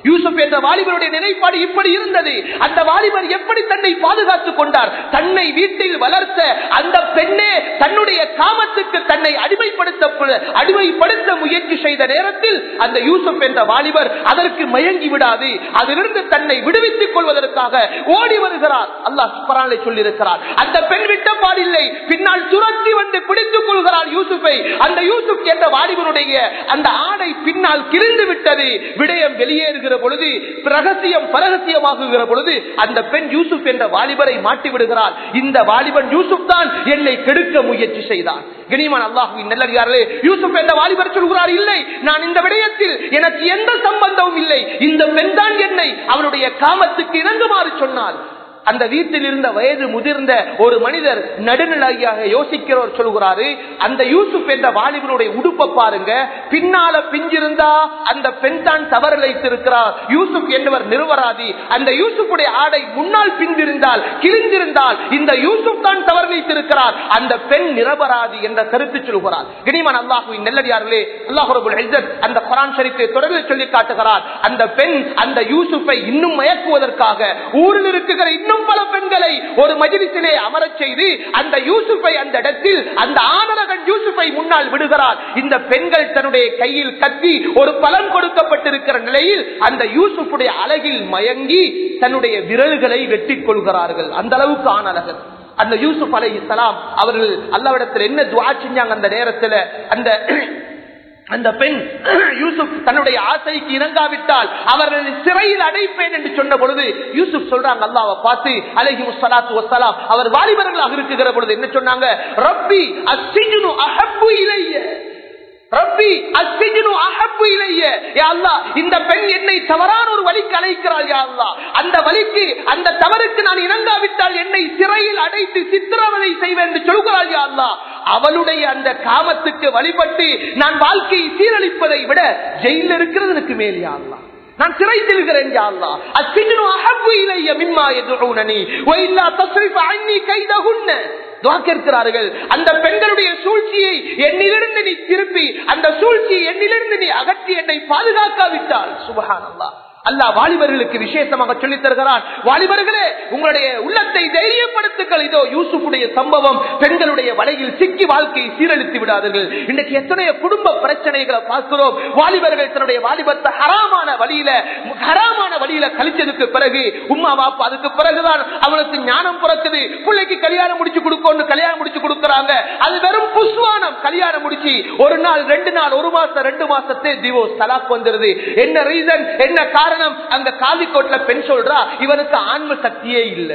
யூசுப் என்ற வாலிபருடைய நிலைப்பாடு இப்படி இருந்தது அந்த வாலிபர் எப்படி தன்னை பாதுகாத்துக் கொண்டார் தன்னை வீட்டில் வளர்த்த அந்த பெண்ணே தன்னுடைய காமத்துக்கு தன்னை அடிமைப்படுத்த அடிமைப்படுத்த முயற்சி செய்த நேரத்தில் அந்த யூசுப் என்ற வாலிபர் அதற்கு மயங்கி விடாது அதிலிருந்து தன்னை விடுவித்துக் கொள்வதற்காக ஓடி வருகிறார் அல்லாஹ் சுப்பரானை சொல்லியிருக்கிறார் அந்த பெண் விட்ட பாடில்லை பின்னால் துரத்தி வந்து பிடித்துக் கொள்கிறார் யூசுஃபை அந்த யூசுப் என்ற வாலிபனுடைய அந்த ஆடை பின்னால் கிழிந்து விட்டது விடயம் வெளியேறுகிற பொழுது ரகசியம் பரகசியமாகுகிற பொழுது அந்த பெண் யூசுப் என்ற வாலிபரை மாட்டி விடுகிறார் இந்த வாலிபன் யூசுப் தான் என்னை கெடுக்க முயற்சி செய்தான் கனிமான் அல்லாஹுவின் நல்லடியார்களே யூசுப் என்ற வாலிபர் சொல்கிறார் இல்லை நான் இந்த விடயத்தில் எனக்கு எந்த சம்பந்தமும் இல்லை இந்த பெண் தான் என்னை அவனுடைய காமத்துக்கு இணங்குமாறு சொன்னால் அந்த வீட்டில் இருந்த வயது முதிர்ந்த ஒரு மனிதர் நடுநிலையாக யோசிக்கிறவர் சொல்கிறாரு அந்த யூசுப் என்ற வாலிபனுடைய உடுப்பை பாருங்க பின்னால பிஞ்சிருந்தா அந்த பெண் தான் தவறிழைத்திருக்கிறார் யூசுப் என்பவர் நிறுவராதி அந்த யூசுப்புடைய ஆடை முன்னால் பிந்திருந்தால் கிழிந்திருந்தால் இந்த யூசுப் தான் தவறிழைத்திருக்கிறார் அந்த பெண் நிரபராதி என்ற கருத்து சொல்கிறார் கினிமன் அல்லாஹுவின் நெல்லடியார்களே அல்லாஹுரபுல் அந்த குரான் ஷரீஃபை தொடர்ந்து சொல்லி காட்டுகிறார் அந்த பெண் அந்த யூசுப்பை இன்னும் மயக்குவதற்காக ஊரில் இருக்குகிற இன்னும் இன்னும் பல பெண்களை ஒரு மஜிலிசிலே அமரச் செய்து அந்த யூசுஃபை அந்த இடத்தில் அந்த ஆனரகன் யூசுஃபை முன்னால் விடுகிறார் இந்த பெண்கள் தன்னுடைய கையில் கத்தி ஒரு பலன் கொடுக்கப்பட்டிருக்கிற நிலையில் அந்த யூசுஃபுடைய அழகில் மயங்கி தன்னுடைய விரல்களை வெட்டிக் கொள்கிறார்கள் அந்த அளவுக்கு ஆனரகன் அந்த யூசுப் அலை இஸ்லாம் அவர்கள் அல்லாவிடத்தில் என்ன துவா செஞ்சாங்க அந்த நேரத்தில் அந்த அந்த பெண் யூசுப் தன்னுடைய ஆசைக்கு இணங்காவிட்டால் அவர்கள் சிறையில் அடைப்பேன் என்று சொன்ன பொழுது யூசுப் சொல்றாங்க அல்லாவை பார்த்து அலஹி முஸ்லாத்து வசலாம் அவர் வாலிபர்களாக இருக்குகிற பொழுது என்ன சொன்னாங்க ரப்பி அசிஜுனு அஹப்பு இலைய ரப்பி அசிஜுனு அஹப்பு இலைய யா அல்லாஹ் இந்த பெண் என்னை தவறான ஒரு வழிக்கு அழைக்கிறாள் யா அல்லாஹ் அந்த வழிக்கு அந்த தவறுக்கு நான் இணங்காவிட்டால் என்னை சிறையில் அடைத்து சித்திரவதை செய்வேன் என்று சொல்கிறாள் யா அல்லாஹ் அவளுடைய அந்த காமத்துக்கு வழிபட்டு நான் வாழ்க்கையை சீரழிப்பதை விட ஜெயில இருக்கிறது எனக்கு மேல் யா அல்லாஹ் நான் சிறை செல்கிறேன் யா அல்லாஹ் அஸ்ஸிஜ்னு அஹப்பு இலைய மிம்மா யதுஊனனி வ இல்லா தஸ்ரிஃப அன்னி கைதஹுன்ன துவா கேட்கிறார்கள் அந்த பெண்களுடைய சூழ்ச்சியை என்னிலிருந்து நீ திருப்பி அந்த சூழ்ச்சியை என்னிலிருந்து நீ அகற்றி என்னை பாதுகாக்காவிட்டால் சுபஹானல்லாஹ் அல்லாஹ் வாலிபர்களுக்கு விசேஷமாக சொல்லித் தருகிறான் வாலிபர்களே உங்களுடைய உள்ளத்தை தைரியப்படுத்துங்கள் இதோ யூசுஃபுடைய சம்பவம் பெண்களுடைய வலையில் சிக்கி வாழ்க்கையை சீரழித்து விடாதீர்கள் இன்றைக்கு எத்தனைய குடும்ப பிரச்சனைகளை பார்க்கிறோம் வாலிபர்கள் தன்னுடைய வாலிபத்தை ஹராமான வழியில ஹராமான வழியில கழிச்சதுக்கு பிறகு உமா பாப்பா அதுக்கு பிறகுதான் அவனுக்கு ஞானம் பிறக்குது பிள்ளைக்கு கல்யாணம் முடிச்சு கொடுக்கணும் கல்யாணம் முடிச்சு கொடுக்கறாங்க அது வெறும் புஸ்வானம் கல்யாணம் முடிச்சு ஒரு நாள் ரெண்டு நாள் ஒரு மாசம் ரெண்டு மாசத்தே டிவோர்ஸ் தலாக் வந்துருது என்ன ரீசன் என்ன காரணம் அங்க காலிக்கோட்ல பெண் சொல்றா இவனுக்கு ஆன்ம சக்தியே இல்ல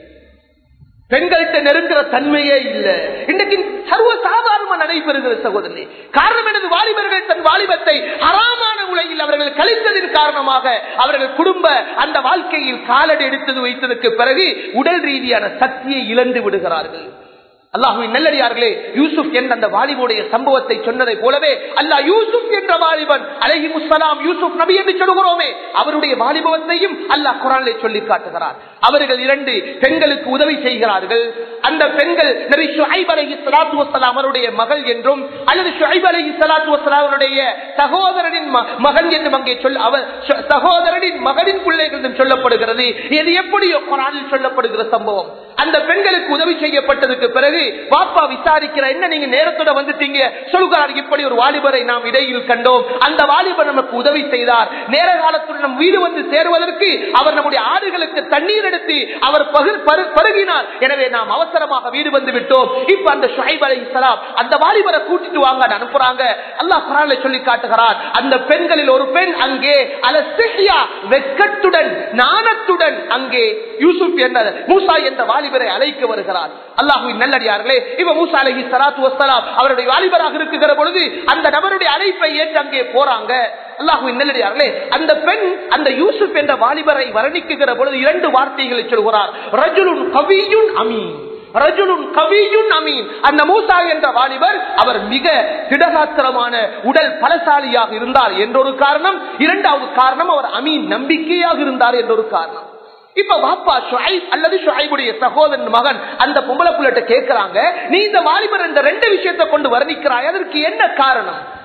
பெண்கள்கிட்ட நெருங்குற தன்மையே இல்ல இன்னைக்கு சர்வ சாதாரணமா நடைபெறுகிற சகோதரி காரணம் எனது வாலிபர்கள் தன் வாலிபத்தை அறாமான உலகில் அவர்கள் கழித்ததின் காரணமாக அவர்கள் குடும்ப அந்த வாழ்க்கையில் காலடி எடுத்தது வைத்ததற்கு பிறகு உடல் ரீதியான சக்தியை இழந்து விடுகிறார்கள் அல்லாஹுவின் நல்லடியார்களே யூசுப் என்ற அந்த வாலிபுடைய சம்பவத்தை சொன்னதை போலவே அல்லாஹ் யூசுப் என்ற வாலிபன் அலஹி முஸ்லாம் யூசுப் நபி என்று சொல்கிறோமே அவருடைய வாலிபவத்தையும் அல்லாஹ் குரானிலே சொல்லி காட்டுகிறார் அவர்கள் இரண்டு பெண்களுக்கு உதவி செய்கிறார்கள் அந்த பெண்கள் நபி ஷுஐப் அலஹி சலாத்து வசலாம் அவருடைய மகள் என்றும் அல்லது ஷுஐப் அலஹி சலாத்து வசலாம் அவருடைய சகோதரனின் மகன் என்றும் அங்கே சொல் அவர் சகோதரனின் மகனின் பிள்ளைகள் என்றும் சொல்லப்படுகிறது இது எப்படியோ குரானில் சொல்லப்படுகிற சம்பவம் அந்த பெண்களுக்கு உதவி செய்யப்பட்டதுக்கு பிறகு பாப்பா விசாரிக்கிற என்ன நீங்க நேரத்தோட வந்துட்டீங்க சொல்கிறார் இப்படி ஒரு வாலிபரை நாம் இடையில் கண்டோம் அந்த வாலிபர் நமக்கு உதவி செய்தார் நேர காலத்துடன் நம் வீடு வந்து சேருவதற்கு அவர் நம்முடைய ஆடுகளுக்கு தண்ணீர் எடுத்து அவர் பருகினார் எனவே நாம் அவசரமாக வீடு வந்து விட்டோம் இப்ப அந்த ஷுஹைப் அலை இஸ்லாம் அந்த வாலிபரை கூட்டிட்டு வாங்க அனுப்புறாங்க அல்லாஹ் குரான்ல சொல்லி காட்டுகிறார் அந்த பெண்களில் ஒரு பெண் அங்கே அல வெட்கத்துடன் நாணத்துடன் அங்கே யூசுப் என்ற மூசா என்ற வாலிபரை அழைக்க வருகிறார் அல்லாஹுவின் நல்லடியார்களே இவ மூசா அலஹி சலாத்து வசலாம் அவருடைய வாலிபராக இருக்குகிற பொழுது அந்த நபருடைய அழைப்பை ஏற்று அங்கே போறாங்க அல்லாஹுவின் நல்லடியார்களே அந்த பெண் அந்த யூசுப் என்ற வாலிபரை வர்ணிக்குகிற பொழுது இரண்டு வார்த்தைகளை சொல்கிறார் ரஜுலுன் கவியுன் அமீன் ரஜுலுன் கவியுன் அமீன் அந்த மூசா என்ற வாலிபர் அவர் மிக திடகாத்திரமான உடல் பலசாலியாக இருந்தார் என்றொரு காரணம் இரண்டாவது காரணம் அவர் அமீன் நம்பிக்கையாக இருந்தார் என்றொரு காரணம் இப்ப வாப்பா ஷுஐப் அல்லது ஷுஐபுடைய சகோதரன் மகன் அந்த பொம்பளை புள்ளட்ட கேட்கிறாங்க நீ இந்த வாலிபர் இந்த ரெண்டு விஷயத்தை கொண்டு வர்ணிக்கிறாய் அதற்கு என்ன காரணம்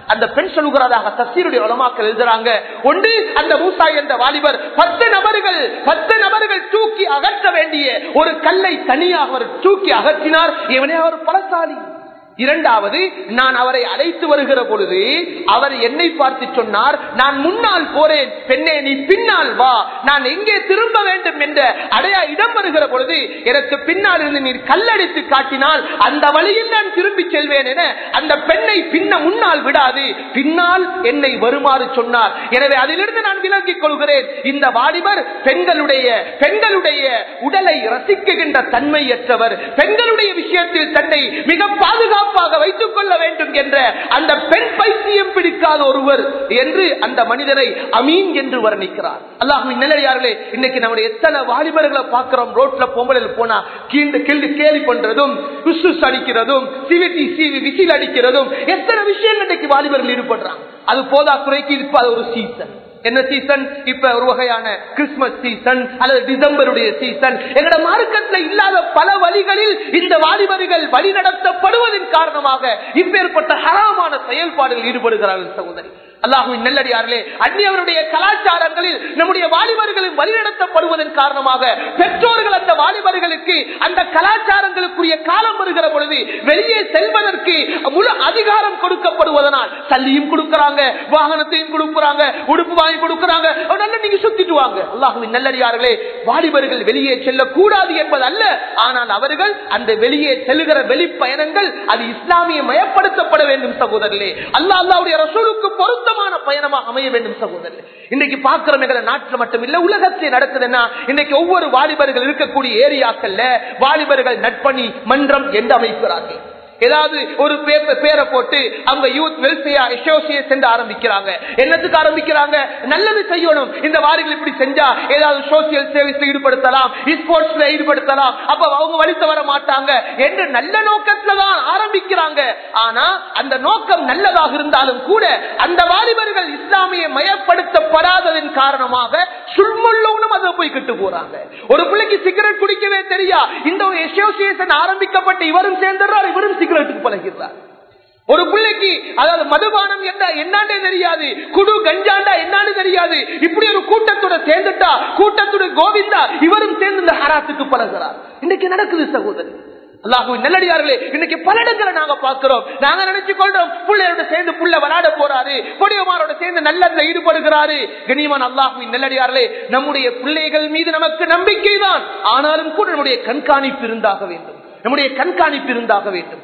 அந்த பெண் சொல்கிறதாக தசீருடைய உலமாக்கள் எழுதுறாங்க ஒன்று அந்த மூசா என்ற வாலிபர் பத்து நபர்கள் பத்து நபர்கள் தூக்கி அகற்ற வேண்டிய ஒரு கல்லை தனியாக அவர் தூக்கி அகற்றினார் இவனே அவர் பலசாலி இரண்டாவது நான் அவரை அழைத்து வருகிற பொழுது அவர் என்னை பார்த்து சொன்னார் நான் முன்னால் போறேன் பெண்ணே நீ பின்னால் வா நான் எங்கே திரும்ப வேண்டும் என்ற அடையா இடம் வருகிற பொழுது எனக்கு பின்னால் இருந்து நீர் கல்லடித்து காட்டினால் அந்த வழியில் நான் திரும்பி செல்வேன் என அந்த பெண்ணை பின்ன முன்னால் விடாது பின்னால் என்னை வருமாறு சொன்னார் எனவே அதிலிருந்து நான் விலகிக் கொள்கிறேன் இந்த வாலிபர் பெண்களுடைய பெண்களுடைய உடலை ரசிக்குகின்ற தன்மையற்றவர் பெண்களுடைய விஷயத்தில் தன்னை மிக பாதுகாப்பு பாதுகாப்பாக வைத்துக் கொள்ள வேண்டும் என்ற அந்த பெண் பைத்தியம் பிடிக்காத ஒருவர் என்று அந்த மனிதரை அமீன் என்று வர்ணிக்கிறார் அல்லாஹுவின் நிலையார்களே இன்னைக்கு நம்முடைய எத்தனை வாலிபர்களை பார்க்கிறோம் ரோட்ல பொம்பளையில் போனா கீண்டு கிள்ளி கேலி பண்றதும் விசுஸ் அடிக்கிறதும் சிவிட்டி சிவி விசில் அடிக்கிறதும் எத்தனை விஷயங்கள் இன்னைக்கு வாலிபர்கள் ஈடுபடுறாங்க அது போதா குறைக்கு இப்ப அது ஒரு சீசன் என்ன சீசன் இப்ப ஒரு வகையான கிறிஸ்துமஸ் சீசன் அல்லது டிசம்பருடைய சீசன் எங்கட மார்க்கெட்ல இல்லாத பல வழிகளில் இந்த வாலிபர்கள் வழிநடத்தப்படுவதன் காரணமாக இப்பேற்பட்ட ஹராமான செயல்பாடுகள் ஈடுபடுகிறார்கள் சகோதரி அல்லாஹுவின் நெல்லடியார்களே அந்நியவருடைய கலாச்சாரங்களில் நம்முடைய வாலிபர்களும் வழிநடத்தப்படுவதன் காரணமாக பெற்றோர்கள் அந்த வாலிபர்களுக்கு அந்த கலாச்சாரங்களுக்குரிய காலம் வருகிற பொழுது வெளியே செல்வதற்கு முழு அதிகாரம் கொடுக்கப்படுவதனால் சல்லியும் கொடுக்கறாங்க வாகனத்தையும் கொடுக்கறாங்க உடுப்பு வாங்கி கொடுக்கறாங்க அதனால நீங்க சுத்திட்டு வாங்க அல்லாஹுவின் நல்லடியார்களே வாலிபர்கள் வெளியே செல்லக்கூடாது என்பது அல்ல ஆனால் அவர்கள் அந்த வெளியே செல்கிற வெளிப்பயணங்கள் அது இஸ்லாமிய மயப்படுத்தப்பட வேண்டும் சகோதரர்களே அல்லா அல்லாவுடைய ரசூலுக்கு பொருத்தமான பயணமாக அமைய வேண்டும் சகோதரர்களே இன்னைக்கு பார்க்கிறோம் எங்களை நாட்டில் மட்டும் இல்ல உலகத்தில் நடக்குதுன்னா இன்னைக்கு ஒவ்வொரு வாலிபர்கள் இருக்கக்கூடிய ஏரியாக்கள்ல வாலிபர்கள் நட்பணி மன்றம் என்று அமைக்கிறார்கள் ஏதாவது ஒரு பேரை போட்டு அவங்க யூத் வெல்ஃபேர் அசோசியேஷன் ஆரம்பிக்கிறாங்க என்னத்துக்கு ஆரம்பிக்கிறாங்க நல்லது செய்யணும் இந்த வாரிகள் இப்படி செஞ்சா ஏதாவது சோசியல் சர்வீஸ் ஈடுபடுத்தலாம் ஸ்போர்ட்ஸ்ல ஈடுபடுத்தலாம் அப்ப அவங்க வலித்த வர மாட்டாங்க என்று நல்ல நோக்கத்துல தான் ஆரம்பிக்கிறாங்க ஆனா அந்த நோக்கம் நல்லதாக இருந்தாலும் கூட அந்த வாலிபர்கள் இஸ்லாமிய மயப்படுத்தப்படாததன் காரணமாக சுள்முள்ளவனும் அதை போய் கிட்டு போறாங்க ஒரு பிள்ளைக்கு சிகரெட் குடிக்கவே தெரியா இந்த ஒரு அசோசியேஷன் ஆரம்பிக்கப்பட்டு இவரும் சேர்ந்துடுறார் இவரும் சிகரெட்டுக்கு பழகிறார் ஒரு பிள்ளைக்கு அதாவது மதுபானம் என்ன என்னாண்டே தெரியாது குடு கஞ்சாண்டா என்னான்னு தெரியாது இப்படி ஒரு கூட்டத்தோட சேர்ந்துட்டா கூட்டத்தோட கோவிந்தா இவரும் சேர்ந்து இந்த ஹராத்துக்கு பழகிறார் இன்னைக்கு நடக்குது சகோதரி அல்லாஹு நல்லடியார்களே இன்னைக்கு பல இடங்களை நாங்க பாக்குறோம் நாங்க நினைச்சு கொள்றோம் பிள்ளையோட சேர்ந்து புள்ள விளையாட போறாரு கொடியமாரோட சேர்ந்து நல்லதுல ஈடுபடுகிறாரு கனிமன் அல்லாஹுவின் நல்லடியார்களே நம்முடைய பிள்ளைகள் மீது நமக்கு நம்பிக்கை தான் ஆனாலும் கூட நம்முடைய கண்காணிப்பு இருந்தாக வேண்டும் நம்முடைய கண்காணிப்பு இருந்தாக வேண்டும்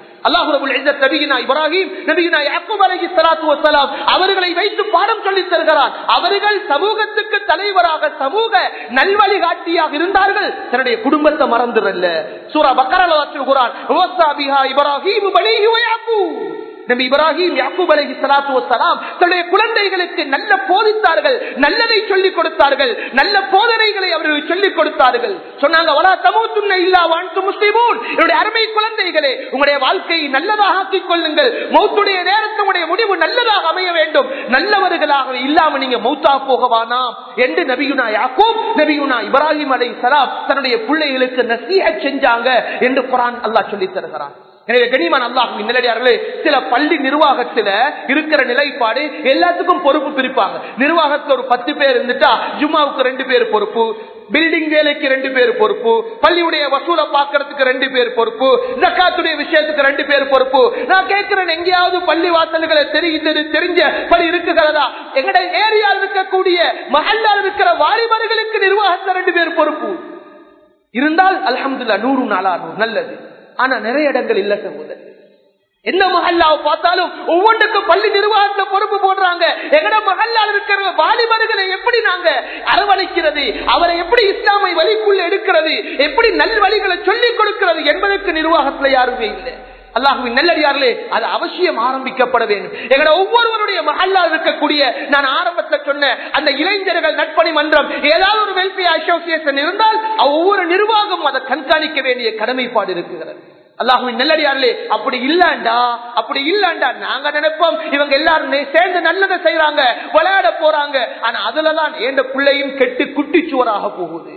அவர்களை வைத்து பாடம் சொல்லி தருகிறார் அவர்கள் சமூகத்துக்கு தலைவராக சமூக நல்வழி காட்டியாக இருந்தார்கள் தன்னுடைய குடும்பத்தை மறந்துடல சூரா பக்கரல சொல்கிறான் இப்ராஹிம் நபி இப்ராஹிம் யாக்கூப் அலஹி சலாத்து வசலாம் தன்னுடைய குழந்தைகளுக்கு நல்ல போதித்தார்கள் நல்லதை சொல்லிக் கொடுத்தார்கள் நல்ல போதனைகளை அவர்கள் சொல்லிக் கொடுத்தார்கள் சொன்னாங்க வலா தமூத்துன்ன இல்லா வாழ்த்து முஸ்லிமூன் என்னுடைய அருமை குழந்தைகளே உங்களுடைய வாழ்க்கையை நல்லதாக ஆக்கிக் கொள்ளுங்கள் மௌத்துடைய நேரத்து உங்களுடைய முடிவு நல்லதாக அமைய வேண்டும் நல்லவர்களாக இல்லாம நீங்க மௌத்தா போகவானாம் என்று நபியுனா யாக்கூப் நபியுனா இப்ராஹிம் அலை சலாம் தன்னுடைய பிள்ளைகளுக்கு நசீக செஞ்சாங்க என்று குரான் அல்லாஹ் சொல்லி தருகிறான் எனவே கனிமான் அல்லாஹ் நிலடியார்களே சில பள்ளி நிர்வாகத்துல இருக்கிற நிலைப்பாடு எல்லாத்துக்கும் பொறுப்பு பிரிப்பாங்க நிர்வாகத்துல ஒரு பத்து பேர் இருந்துட்டா ஜும்மாவுக்கு ரெண்டு பேர் பொறுப்பு பில்டிங் வேலைக்கு ரெண்டு பேர் பொறுப்பு பள்ளியுடைய வசூலை பாக்குறதுக்கு ரெண்டு பேர் பொறுப்பு ஜக்காத்துடைய விஷயத்துக்கு ரெண்டு பேர் பொறுப்பு நான் கேட்கிறேன் எங்கேயாவது பள்ளி வாசல்களை தெரிஞ்சது தெரிஞ்ச பள்ளி இருக்குகிறதா எங்கட ஏரியாவில் இருக்கக்கூடிய மகல்லால் இருக்கிற வாலிபர்களுக்கு நிர்வாகத்துல ரெண்டு பேர் பொறுப்பு இருந்தால் அலமதுல்லா நூறு நாளா நூறு நல்லது ஆனா நிறைய இடங்கள் இல்ல சகோதரர் என்ன மகல்லாவை பார்த்தாலும் ஒவ்வொன்றுக்கும் பள்ளி நிர்வாகத்துல பொறுப்பு போடுறாங்க எங்கட மகல்லால் இருக்கிற வாலிபர்களை எப்படி நாங்க அரவணைக்கிறது அவரை எப்படி இஸ்லாமை வழிக்குள்ள எடுக்கிறது எப்படி நல் வழிகளை சொல்லிக் கொடுக்கிறது என்பதற்கு நிர்வாகத்துல யாருமே இல்லை அல்லாஹுவின் நல்லடியார்களே அது அவசியம் ஆரம்பிக்கப்பட வேண்டும் எங்கட ஒவ்வொருவருடைய மகல்லா இருக்கக்கூடிய நான் ஆரம்பத்தில் சொன்ன அந்த இளைஞர்கள் நட்பணி மன்றம் ஏதாவது ஒரு வெல்ஃபேர் அசோசியேஷன் இருந்தால் ஒவ்வொரு நிர்வாகம் அதை கண்காணிக்க வேண்டிய கடமைப்பாடு இருக்கிறது அல்லாஹுவின் நல்லடியார்களே அப்படி இல்லாண்டா அப்படி இல்லாண்டா நாங்க நினைப்போம் இவங்க எல்லாரும் சேர்ந்து நல்லதை செய்யறாங்க விளையாட போறாங்க ஆனா அதுலதான் எந்த பிள்ளையும் கெட்டு குட்டிச்சுவராக போகுது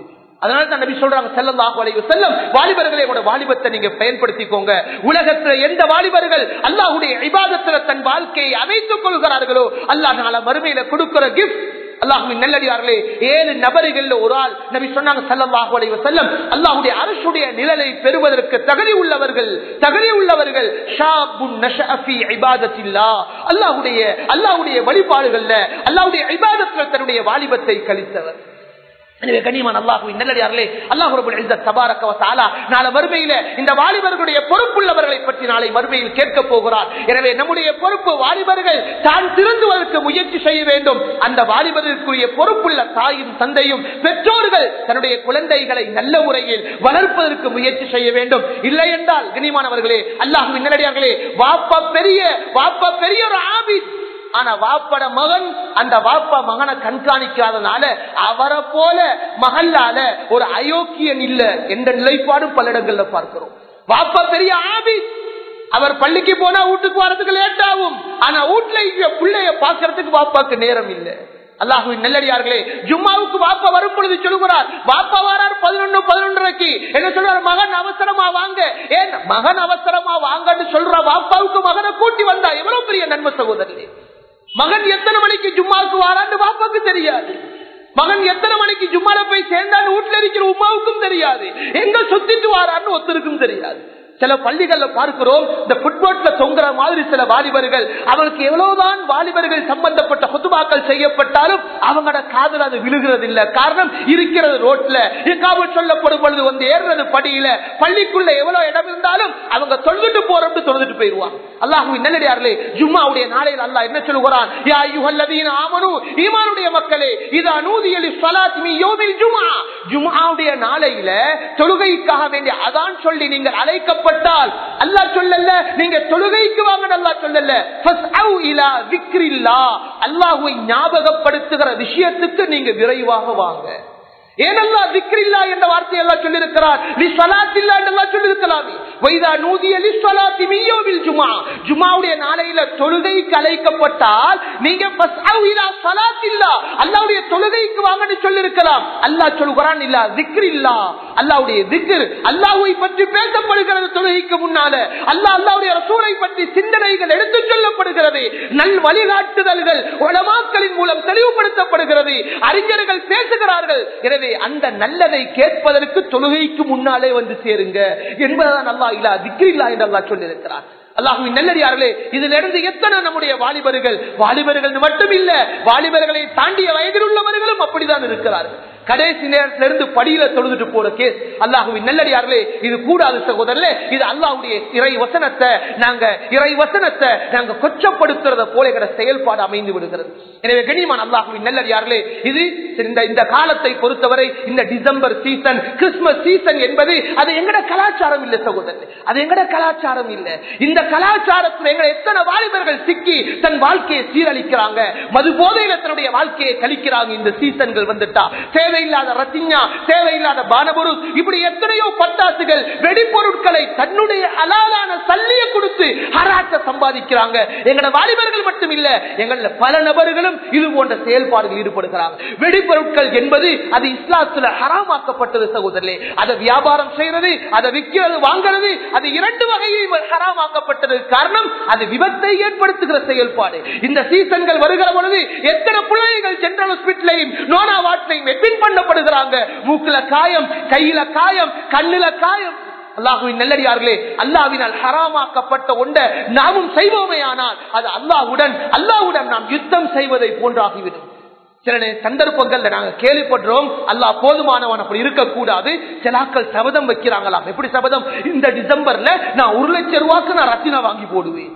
அதனால தான் நபி சொல்றாங்க செல்லல்லாஹு அலைஹி வஸல்லம் வாலிபர்களே உங்களோட வாலிபத்தை நீங்க பயன்படுத்திக்கோங்க உலகத்துல எந்த வாலிபர்கள் அல்லாஹ்வுடைய இபாதத்துல தன் வாழ்க்கையை அமைத்துக் கொள்கிறார்களோ அல்லாஹ் நாள மறுமையில கொடுக்கிற கிஃப்ட் அல்லாஹுவின் நல்லடியார்களே ஏழு நபர்கள் ஒரு ஆள் நபி சொன்னாங்க சல்லல்லாஹு அலைஹி வஸல்லம் அல்லாஹ்வுடைய அரசுடைய நிழலை பெறுவதற்கு தகுதி உள்ளவர்கள் தகுதி உள்ளவர்கள் ஷாபுன் நஷஅ ஃபீ இபாதத்தில்லாஹ் அல்லாஹ்வுடைய அல்லாஹ்வுடைய வழிபாடுகள்ல அல்லாஹ்வுடைய இபாதத்துல தன்னுடைய வாலிபத்தை கழித்தவர் எனவே கண்ணியமான அல்லாஹுவின் நல்லடியார்களே அல்லாஹு ரபுல் இஸ்ஸத் தபாரக வ தஆலா நாளை மறுமையில இந்த வாலிபர்களுடைய பொறுப்புள்ளவர்களை பற்றி நாளை மறுமையில் கேட்க போகிறார் எனவே நம்முடைய பொறுப்பு வாலிபர்கள் தான் திருந்துவதற்கு முயற்சி செய்ய வேண்டும் அந்த வாலிபர்களுக்குரிய பொறுப்புள்ள தாயும் தந்தையும் பெற்றோர்கள் தன்னுடைய குழந்தைகளை நல்ல முறையில் வளர்ப்பதற்கு முயற்சி செய்ய வேண்டும் இல்லை என்றால் கண்ணியமானவர்களே அல்லாஹுவின் நல்லடியார்களே வாப்பா பெரிய வாப்பா பெரிய ஒரு ஆபித் ஆனா வாப்பட மகன் அந்த வாப்பா மகனை கண்காணிக்காதனால அவரை போல மகல்லால ஒரு அயோக்கியன் இல்ல என்ற நிலைப்பாடும் பல இடங்கள்ல பார்க்கிறோம் வாப்பா பெரிய ஆபி அவர் பள்ளிக்கு போனா வீட்டுக்கு வரதுக்கு லேட் ஆகும் ஆனா வீட்டுல இங்க பிள்ளைய பாக்குறதுக்கு வாப்பாக்கு நேரம் இல்லை அல்லாஹுவின் நெல்லடியார்களே ஜும்மாவுக்கு வாப்பா வரும் பொழுது சொல்லுகிறார் வாப்பா வாரார் பதினொன்னு பதினொன்றரைக்கு என்ன சொல்றாரு மகன் அவசரமா வாங்க ஏன் மகன் அவசரமா வாங்கன்னு சொல்ற வாப்பாவுக்கு மகனை கூட்டி வந்தா எவ்வளவு பெரிய நன்மை சகோதரனே மகன் எத்தனை மணிக்கு ஜும்மாவுக்கு வாரான்னு பாப்பாக்கு தெரியாது மகன் எத்தனை மணிக்கு ஜும்மால போய் சேர்ந்தான்னு வீட்டுல இருக்கிற உமாவுக்கும் தெரியாது எங்க சுத்திட்டு வாரான்னு ஒருத்தருக்கும் தெரியாது சில பள்ளிகள்ல பார்க்கிறோம் இந்த புட்போட்ல தொங்குற மாதிரி சில வாலிபர்கள் அவருக்கு எவ்வளவுதான் வாலிபர்கள் சம்பந்தப்பட்ட குத்துபாக்கள் செய்யப்பட்டாலும் அவங்களோட காதல் அது விழுகிறது இல்ல காரணம் இருக்கிறது ரோட்ல எங்காவது சொல்லப்படும் பொழுது வந்து ஏறுறது படியில பள்ளிக்குள்ள எவ்வளவு இடம் இருந்தாலும் அவங்க தொழுதுட்டு போறோம்னு தொழுதுட்டு போயிருவாங்க அல்லாஹு நல்லடியார்களே ஜும்மாவுடைய நாளையில் அல்லாஹ் என்ன சொல்லுகிறான் யா யுஹல்லதீன ஆமனு ஈமானுடைய மக்களே இது அனூதியலி ஸலாத் மீ யௌமில் ஜும்ஆ ஜும்ஆவுடைய நாளையில தொழுகைக்காக வேண்டிய அதான் சொல்லி நீங்கள் அழைக்கப்பட்டால் அல்லாஹ் சொல்லல நீங்க தொழுகைக்கு வாங்க அல்லாஹ் சொல்லல ஃபஸ்அவு இலா திக்ரில்லாஹ் அல்லாஹ்வை ஞாபகப்படுத்துகிற விஷயத்துக்கு நீங்க விரைவாக வாங்க ஏனல்லா திக்ரில்லா என்ற வார்த்தை எல்லாம் சொல்லியிருக்கிறார் நீ சலாத்தில்லா என்றெல்லாம் சொல்லியிருக்கலாம் வைதா நூதிய லி ஸலாத்தி மிய்யோவில் ஜுமா ஜுமாவுடைய நாளையில தொழுகை கலைக்கப்பட்டால் நீங்க ஃபஸ்அவு இலா ஸலாத்தில்லா அல்லாஹ்வுடைய தொழுகைக்கு வாங்கன்னு சொல்லியிருக்கலாம் அல்லாஹ் சொல்கிறான் இல்ல திக்ரில்லா அல்லாஹ்வுடைய திக்ர் அல்லாஹ்வை பற்றி பேசப்படுகிறது தொழுகைக்கு முன்னால அல்லாஹ் அல்லாஹ்வுடைய ரசூலை பற்றி சிந்தனைகள் எடுத்துச் சொல்லப்படுகிறது நல் வழிகாட்டுதல்கள் உலமாக்களின் மூலம் தெளிவுபடுத்தப்படுகிறது அறிஞர்கள் பேசுகிறார்கள் எனவே அந்த நல்லதை கேட்பதற்கு தொழுகைக்கு முன்னாலே வந்து சேருங்க என்பதுதான் அல்லா இல்லா திக்ரில்லா என்று அல்லா சொல்லியிருக்கிறார் அல்லாஹுவின் நல்லடியார்களே இதுல இருந்து எத்தனை நம்முடைய வாலிபர்கள் வாலிபர்கள் மட்டும் இல்ல வாலிபர்களை தாண்டிய வயதில் உள்ளவர்களும் அப்படிதான் இருக்கிறார்கள் கடைசி நேரத்துல இருந்து படியில தொழுதுட்டு போற கேஸ் அல்லாஹுவின் நல்லடியார்களே இது கூடாது சகோதரர்களே இது அல்லாஹுடைய இறை வசனத்தை நாங்க இறை வசனத்தை நாங்க கொச்சப்படுத்துறத போல எங்கட செயல்பாடு அமைந்து விடுகிறது எனவே கனிமான் அல்லாஹுவின் நல்லடியார்களே இது இந்த இந்த காலத்தை பொறுத்தவரை இந்த டிசம்பர் சீசன் கிறிஸ்துமஸ் சீசன் என்பது அது எங்கட கலாச்சாரம் இல்ல சகோதரர் அது எங்கட கலாச்சாரம் இல்ல இந்த கலாச்சாரத்தில் எங்களை எத்தனை வாலிபர்கள் சிக்கி தன் வாழ்க்கையை சீரழிக்கிறாங்க மது போதையில தன்னுடைய வாழ்க்கையை கழிக்கிறாங்க இந்த சீசன்கள் வந்துட்டா தேவையில்லாத ரத்திஞா தேவையில்லாத பானபொரு இப்படி எத்தனையோ பட்டாசுகள் வெடிப்பொருட்களை தன்னுடைய அலாலான சல்லியை கொடுத்து ஹராட்ட சம்பாதிக்கிறாங்க எங்கட வாலிபர்கள் மட்டும் இல்ல எங்கள பல நபர்களும் இது போன்ற செயல்பாடுகள் ஈடுபடுகிறாங்க வெடிப்பொருட்கள் என்பது அது இஸ்லாத்துல ஹராமாக்கப்பட்டது சகோதரர்களே அதை வியாபாரம் செய்யறது அதை விற்கிறது வாங்குறது அது இரண்டு வகையில் ஹராமாக்கப்பட்டது காரணம் அது விபத்தை ஏற்படுத்துகிற செயல்பாடு இந்த சீசன்கள் வருகிற பொழுது எத்தனை பிள்ளைகள் ஜெனரல் ஹாஸ்பிட்டலையும் நோனா வாட்லையும் எட்மின் பண்ணப்படுகிறாங்க மூக்குல காயம் கையில காயம் கண்ணுல காயம் அல்லாஹுவின் நல்லடியார்களே அல்லாவினால் ஹராமாக்கப்பட்ட ஒன்றை நாமும் செய்வோமே ஆனால் அது அல்லாஹுடன் அல்லாஹுடன் நாம் யுத்தம் செய்வதை போன்றாகிவிடும் சில சந்தர்ப்பங்கள்ல நாங்க கேள்விப்படுறோம் அல்லாஹ் போதுமானவன் அப்படி இருக்கக்கூடாது சிலாக்கள் சபதம் வைக்கிறாங்களாம் எப்படி சபதம் இந்த டிசம்பர்ல நான் ஒரு லட்சம் ரூபாய்க்கு நான் ரத்தினா வாங்கி போடுவேன்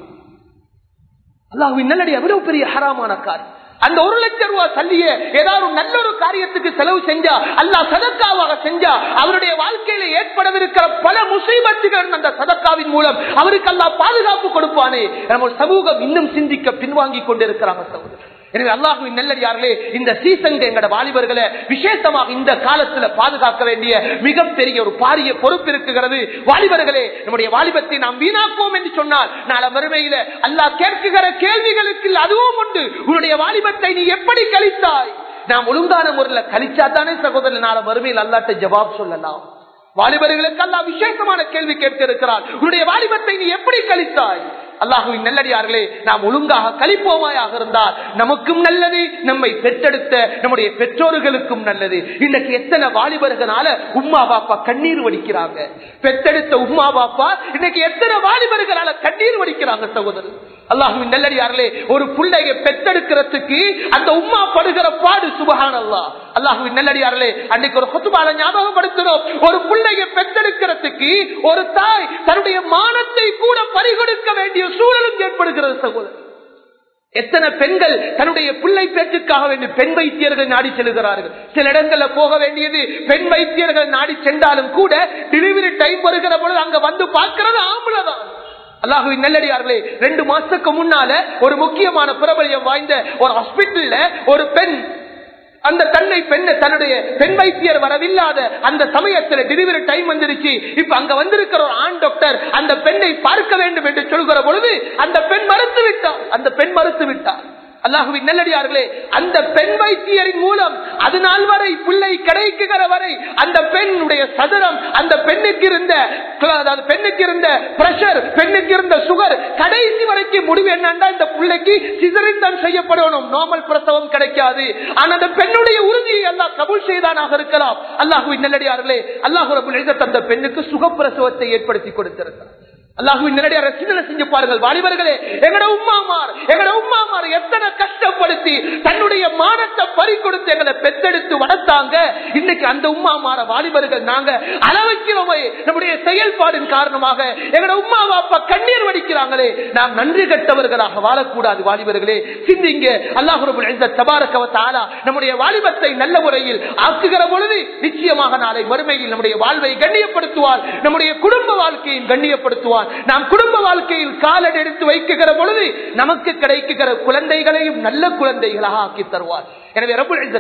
அல்லாஹுவின் நல்லடி எவ்வளவு பெரிய ஹராமான காரியம் அந்த ஒரு லட்சம் ரூபாய் சல்லிய ஏதாவது நல்ல ஒரு காரியத்துக்கு செலவு செஞ்சா அல்லா சதக்காவாக செஞ்சா அவருடைய வாழ்க்கையில ஏற்படவிருக்கிற பல முசைபத்துகள் அந்த சதக்காவின் மூலம் அவருக்கு அல்லா பாதுகாப்பு கொடுப்பானே நம்ம சமூகம் இன்னும் சிந்திக்க பின்வாங்கி கொண்டிருக்கிறாங்க சகோதரர் எனவே அல்லாஹுவின் நெல்லடியார்களே இந்த சீசன் எங்கட வாலிபர்களை விசேஷமாக இந்த காலத்துல பாதுகாக்க வேண்டிய மிகப்பெரிய ஒரு பாரிய பொறுப்பு இருக்குகிறது வாலிபர்களே நம்முடைய வாலிபத்தை நாம் வீணாக்குவோம் என்று சொன்னால் நாளை மறுமையில அல்லாஹ் கேட்குகிற கேள்விகளுக்கு அதுவும் உண்டு உன்னுடைய வாலிபத்தை நீ எப்படி கழித்தாய் நாம் ஒழுங்கான முறையில் கழிச்சா தானே சகோதரன் நாள வறுமையில் அல்லாட்ட ஜவாப் சொல்லலாம் வாலிபர்களுக்கு அல்லா விசேஷமான கேள்வி கேட்க இருக்கிறார் உன்னுடைய வாலிபத்தை நீ எப்படி கழித்தாய் அல்லாஹுவின் நல்லடியார்களே நாம் ஒழுங்காக கழிப்போமாயாக இருந்தால் நமக்கும் நல்லது நம்மை பெற்றெடுத்த நம்முடைய பெற்றோர்களுக்கும் நல்லது இன்றைக்கு எத்தனை வாலிபர்களால உம்மா பாப்பா கண்ணீர் வடிக்கிறாங்க பெற்றெடுத்த உம்மா பாப்பா இன்னைக்கு எத்தனை வாலிபர்களால கண்ணீர் வடிக்கிறாங்க சகோதரர் அல்லாஹுவின் நல்லடியார்களே ஒரு பிள்ளைய பெற்றெடுக்கிறதுக்கு அந்த உம்மா படுகிற பாடு சுபகான் அல்லா அல்லாஹுவின் நல்லடியார்களே அன்னைக்கு ஒரு கொத்துபால ஞாபகப்படுத்தினோம் ஒரு பிள்ளைய பெற்றெடுக்கிறதுக்கு ஒரு தாய் தன்னுடைய மானத்தை கூட பறிகொடுக்க வேண்டிய சூழலும் ஏற்படுகிறது சகோதரர் எத்தனை பெண்கள் தன்னுடைய பிள்ளை பேச்சுக்காக வேண்டிய பெண் வைத்தியர்கள் நாடி செல்கிறார்கள் சில இடங்கள்ல போக வேண்டியது பெண் வைத்தியர்கள் நாடி சென்றாலும் கூட டெலிவரி டைம் வருகிற பொழுது அங்க வந்து பார்க்கிறது ஆம்பளதான் அல்லாஹுவின் நல்லடியார்களே ரெண்டு மாசத்துக்கு முன்னால ஒரு முக்கியமான பிரபலியம் வாய்ந்த ஒரு ஹாஸ்பிட்டல்ல ஒரு பெண் அந்த தன்னை பெண்ணை தன்னுடைய பெண் வைத்தியர் வரவில்லாத அந்த சமயத்தில் டெலிவரி டைம் வந்துருச்சு இப்ப அங்க வந்திருக்கிற ஒரு ஆண் டாக்டர் அந்த பெண்ணை பார்க்க வேண்டும் என்று சொல்கிற பொழுது அந்த பெண் மறுத்து விட்டார் அந்த பெண் மறுத்து விட்டார் அல்லாஹுவின் நல்லடியார்களே அந்த பெண் வைத்தியரின் மூலம் அது நாள் வரை பிள்ளை கிடைக்குகிற வரை அந்த பெண்ணுடைய சதுரம் அந்த பெண்ணுக்கு இருந்த அதாவது பெண்ணுக்கு இருந்த பிரஷர் பெண்ணுக்கு இருந்த சுகர் கடைசி வரைக்கும் முடிவு என்னன்னா இந்த பிள்ளைக்கு சிசரின் தான் செய்யப்படணும் நார்மல் பிரசவம் கிடைக்காது ஆனா அந்த பெண்ணுடைய உறுதியை எல்லாம் கபூல் செய்தானாக இருக்கலாம் அல்லாஹுவின் நல்லடியார்களே அல்லாஹு ரபுல் அந்த பெண்ணுக்கு சுகப்பிரசவத்தை ஏற்படுத்தி கொடுத்திருக்கிறார் அல்லாஹுவின் நேரடியாக ரசிகனை செஞ்சு பாருங்கள் வாலிபர்களே எங்கட உம்மாமார் எங்கட உம்மாமார் எத்தனை கஷ்டப்படுத்தி தன்னுடைய மானத்தை பறி கொடுத்து எங்களை பெத்தெடுத்து வளர்த்தாங்க இன்னைக்கு அந்த உம்மாமார வாலிபர்கள் நாங்க அளவைக்கிறோமே நம்முடைய செயல்பாடின் காரணமாக எங்கட உம்மா பாப்பா கண்ணீர் வடிக்கிறாங்களே நாம் நன்றி கட்டவர்களாக வாழக்கூடாது வாலிபர்களே சிந்திங்க அல்லாஹு இந்த தபாரக்கவத்தாலா நம்முடைய வாலிபத்தை நல்ல முறையில் ஆக்குகிற பொழுது நிச்சயமாக நாளை மறுமையில் நம்முடைய வாழ்வை கண்ணியப்படுத்துவார் நம்முடைய குடும்ப வாழ்க்கையும் கண்ணியப்படுத்துவார் நாம் குடும்ப வாழ்க்கையில் காலடி எடுத்து வைக்குகிற பொழுது நமக்கு கிடைக்குகிற குழந்தைகளையும் நல்ல குழந்தைகளாக ஆக்கி தருவார் எனவே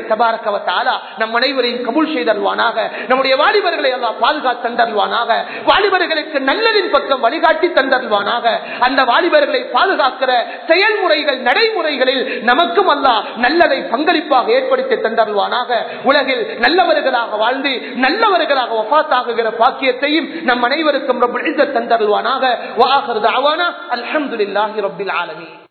ரபுல் நம் அனைவரையும் கபூல் செய்தல்வானாக நம்முடைய வாலிபர்களை எல்லாம் பாதுகாத்து தந்தல்வானாக வாலிபர்களுக்கு நல்லதின் பக்கம் வழிகாட்டி தந்தல்வானாக அந்த வாலிபர்களை பாதுகாக்கிற செயல்முறைகள் நடைமுறைகளில் நமக்கும் அல்ல நல்லதை பங்களிப்பாக ஏற்படுத்தி தந்தல்வானாக உலகில் நல்லவர்களாக வாழ்ந்து நல்லவர்களாக ஒப்பாத்தாகுகிற பாக்கியத்தையும் நம் அனைவருக்கும் ரபுல் தந்தல்வானாக வாகர் தாவானா அல்ஹம்துலில்லாஹி ரபில் ஆலமீன்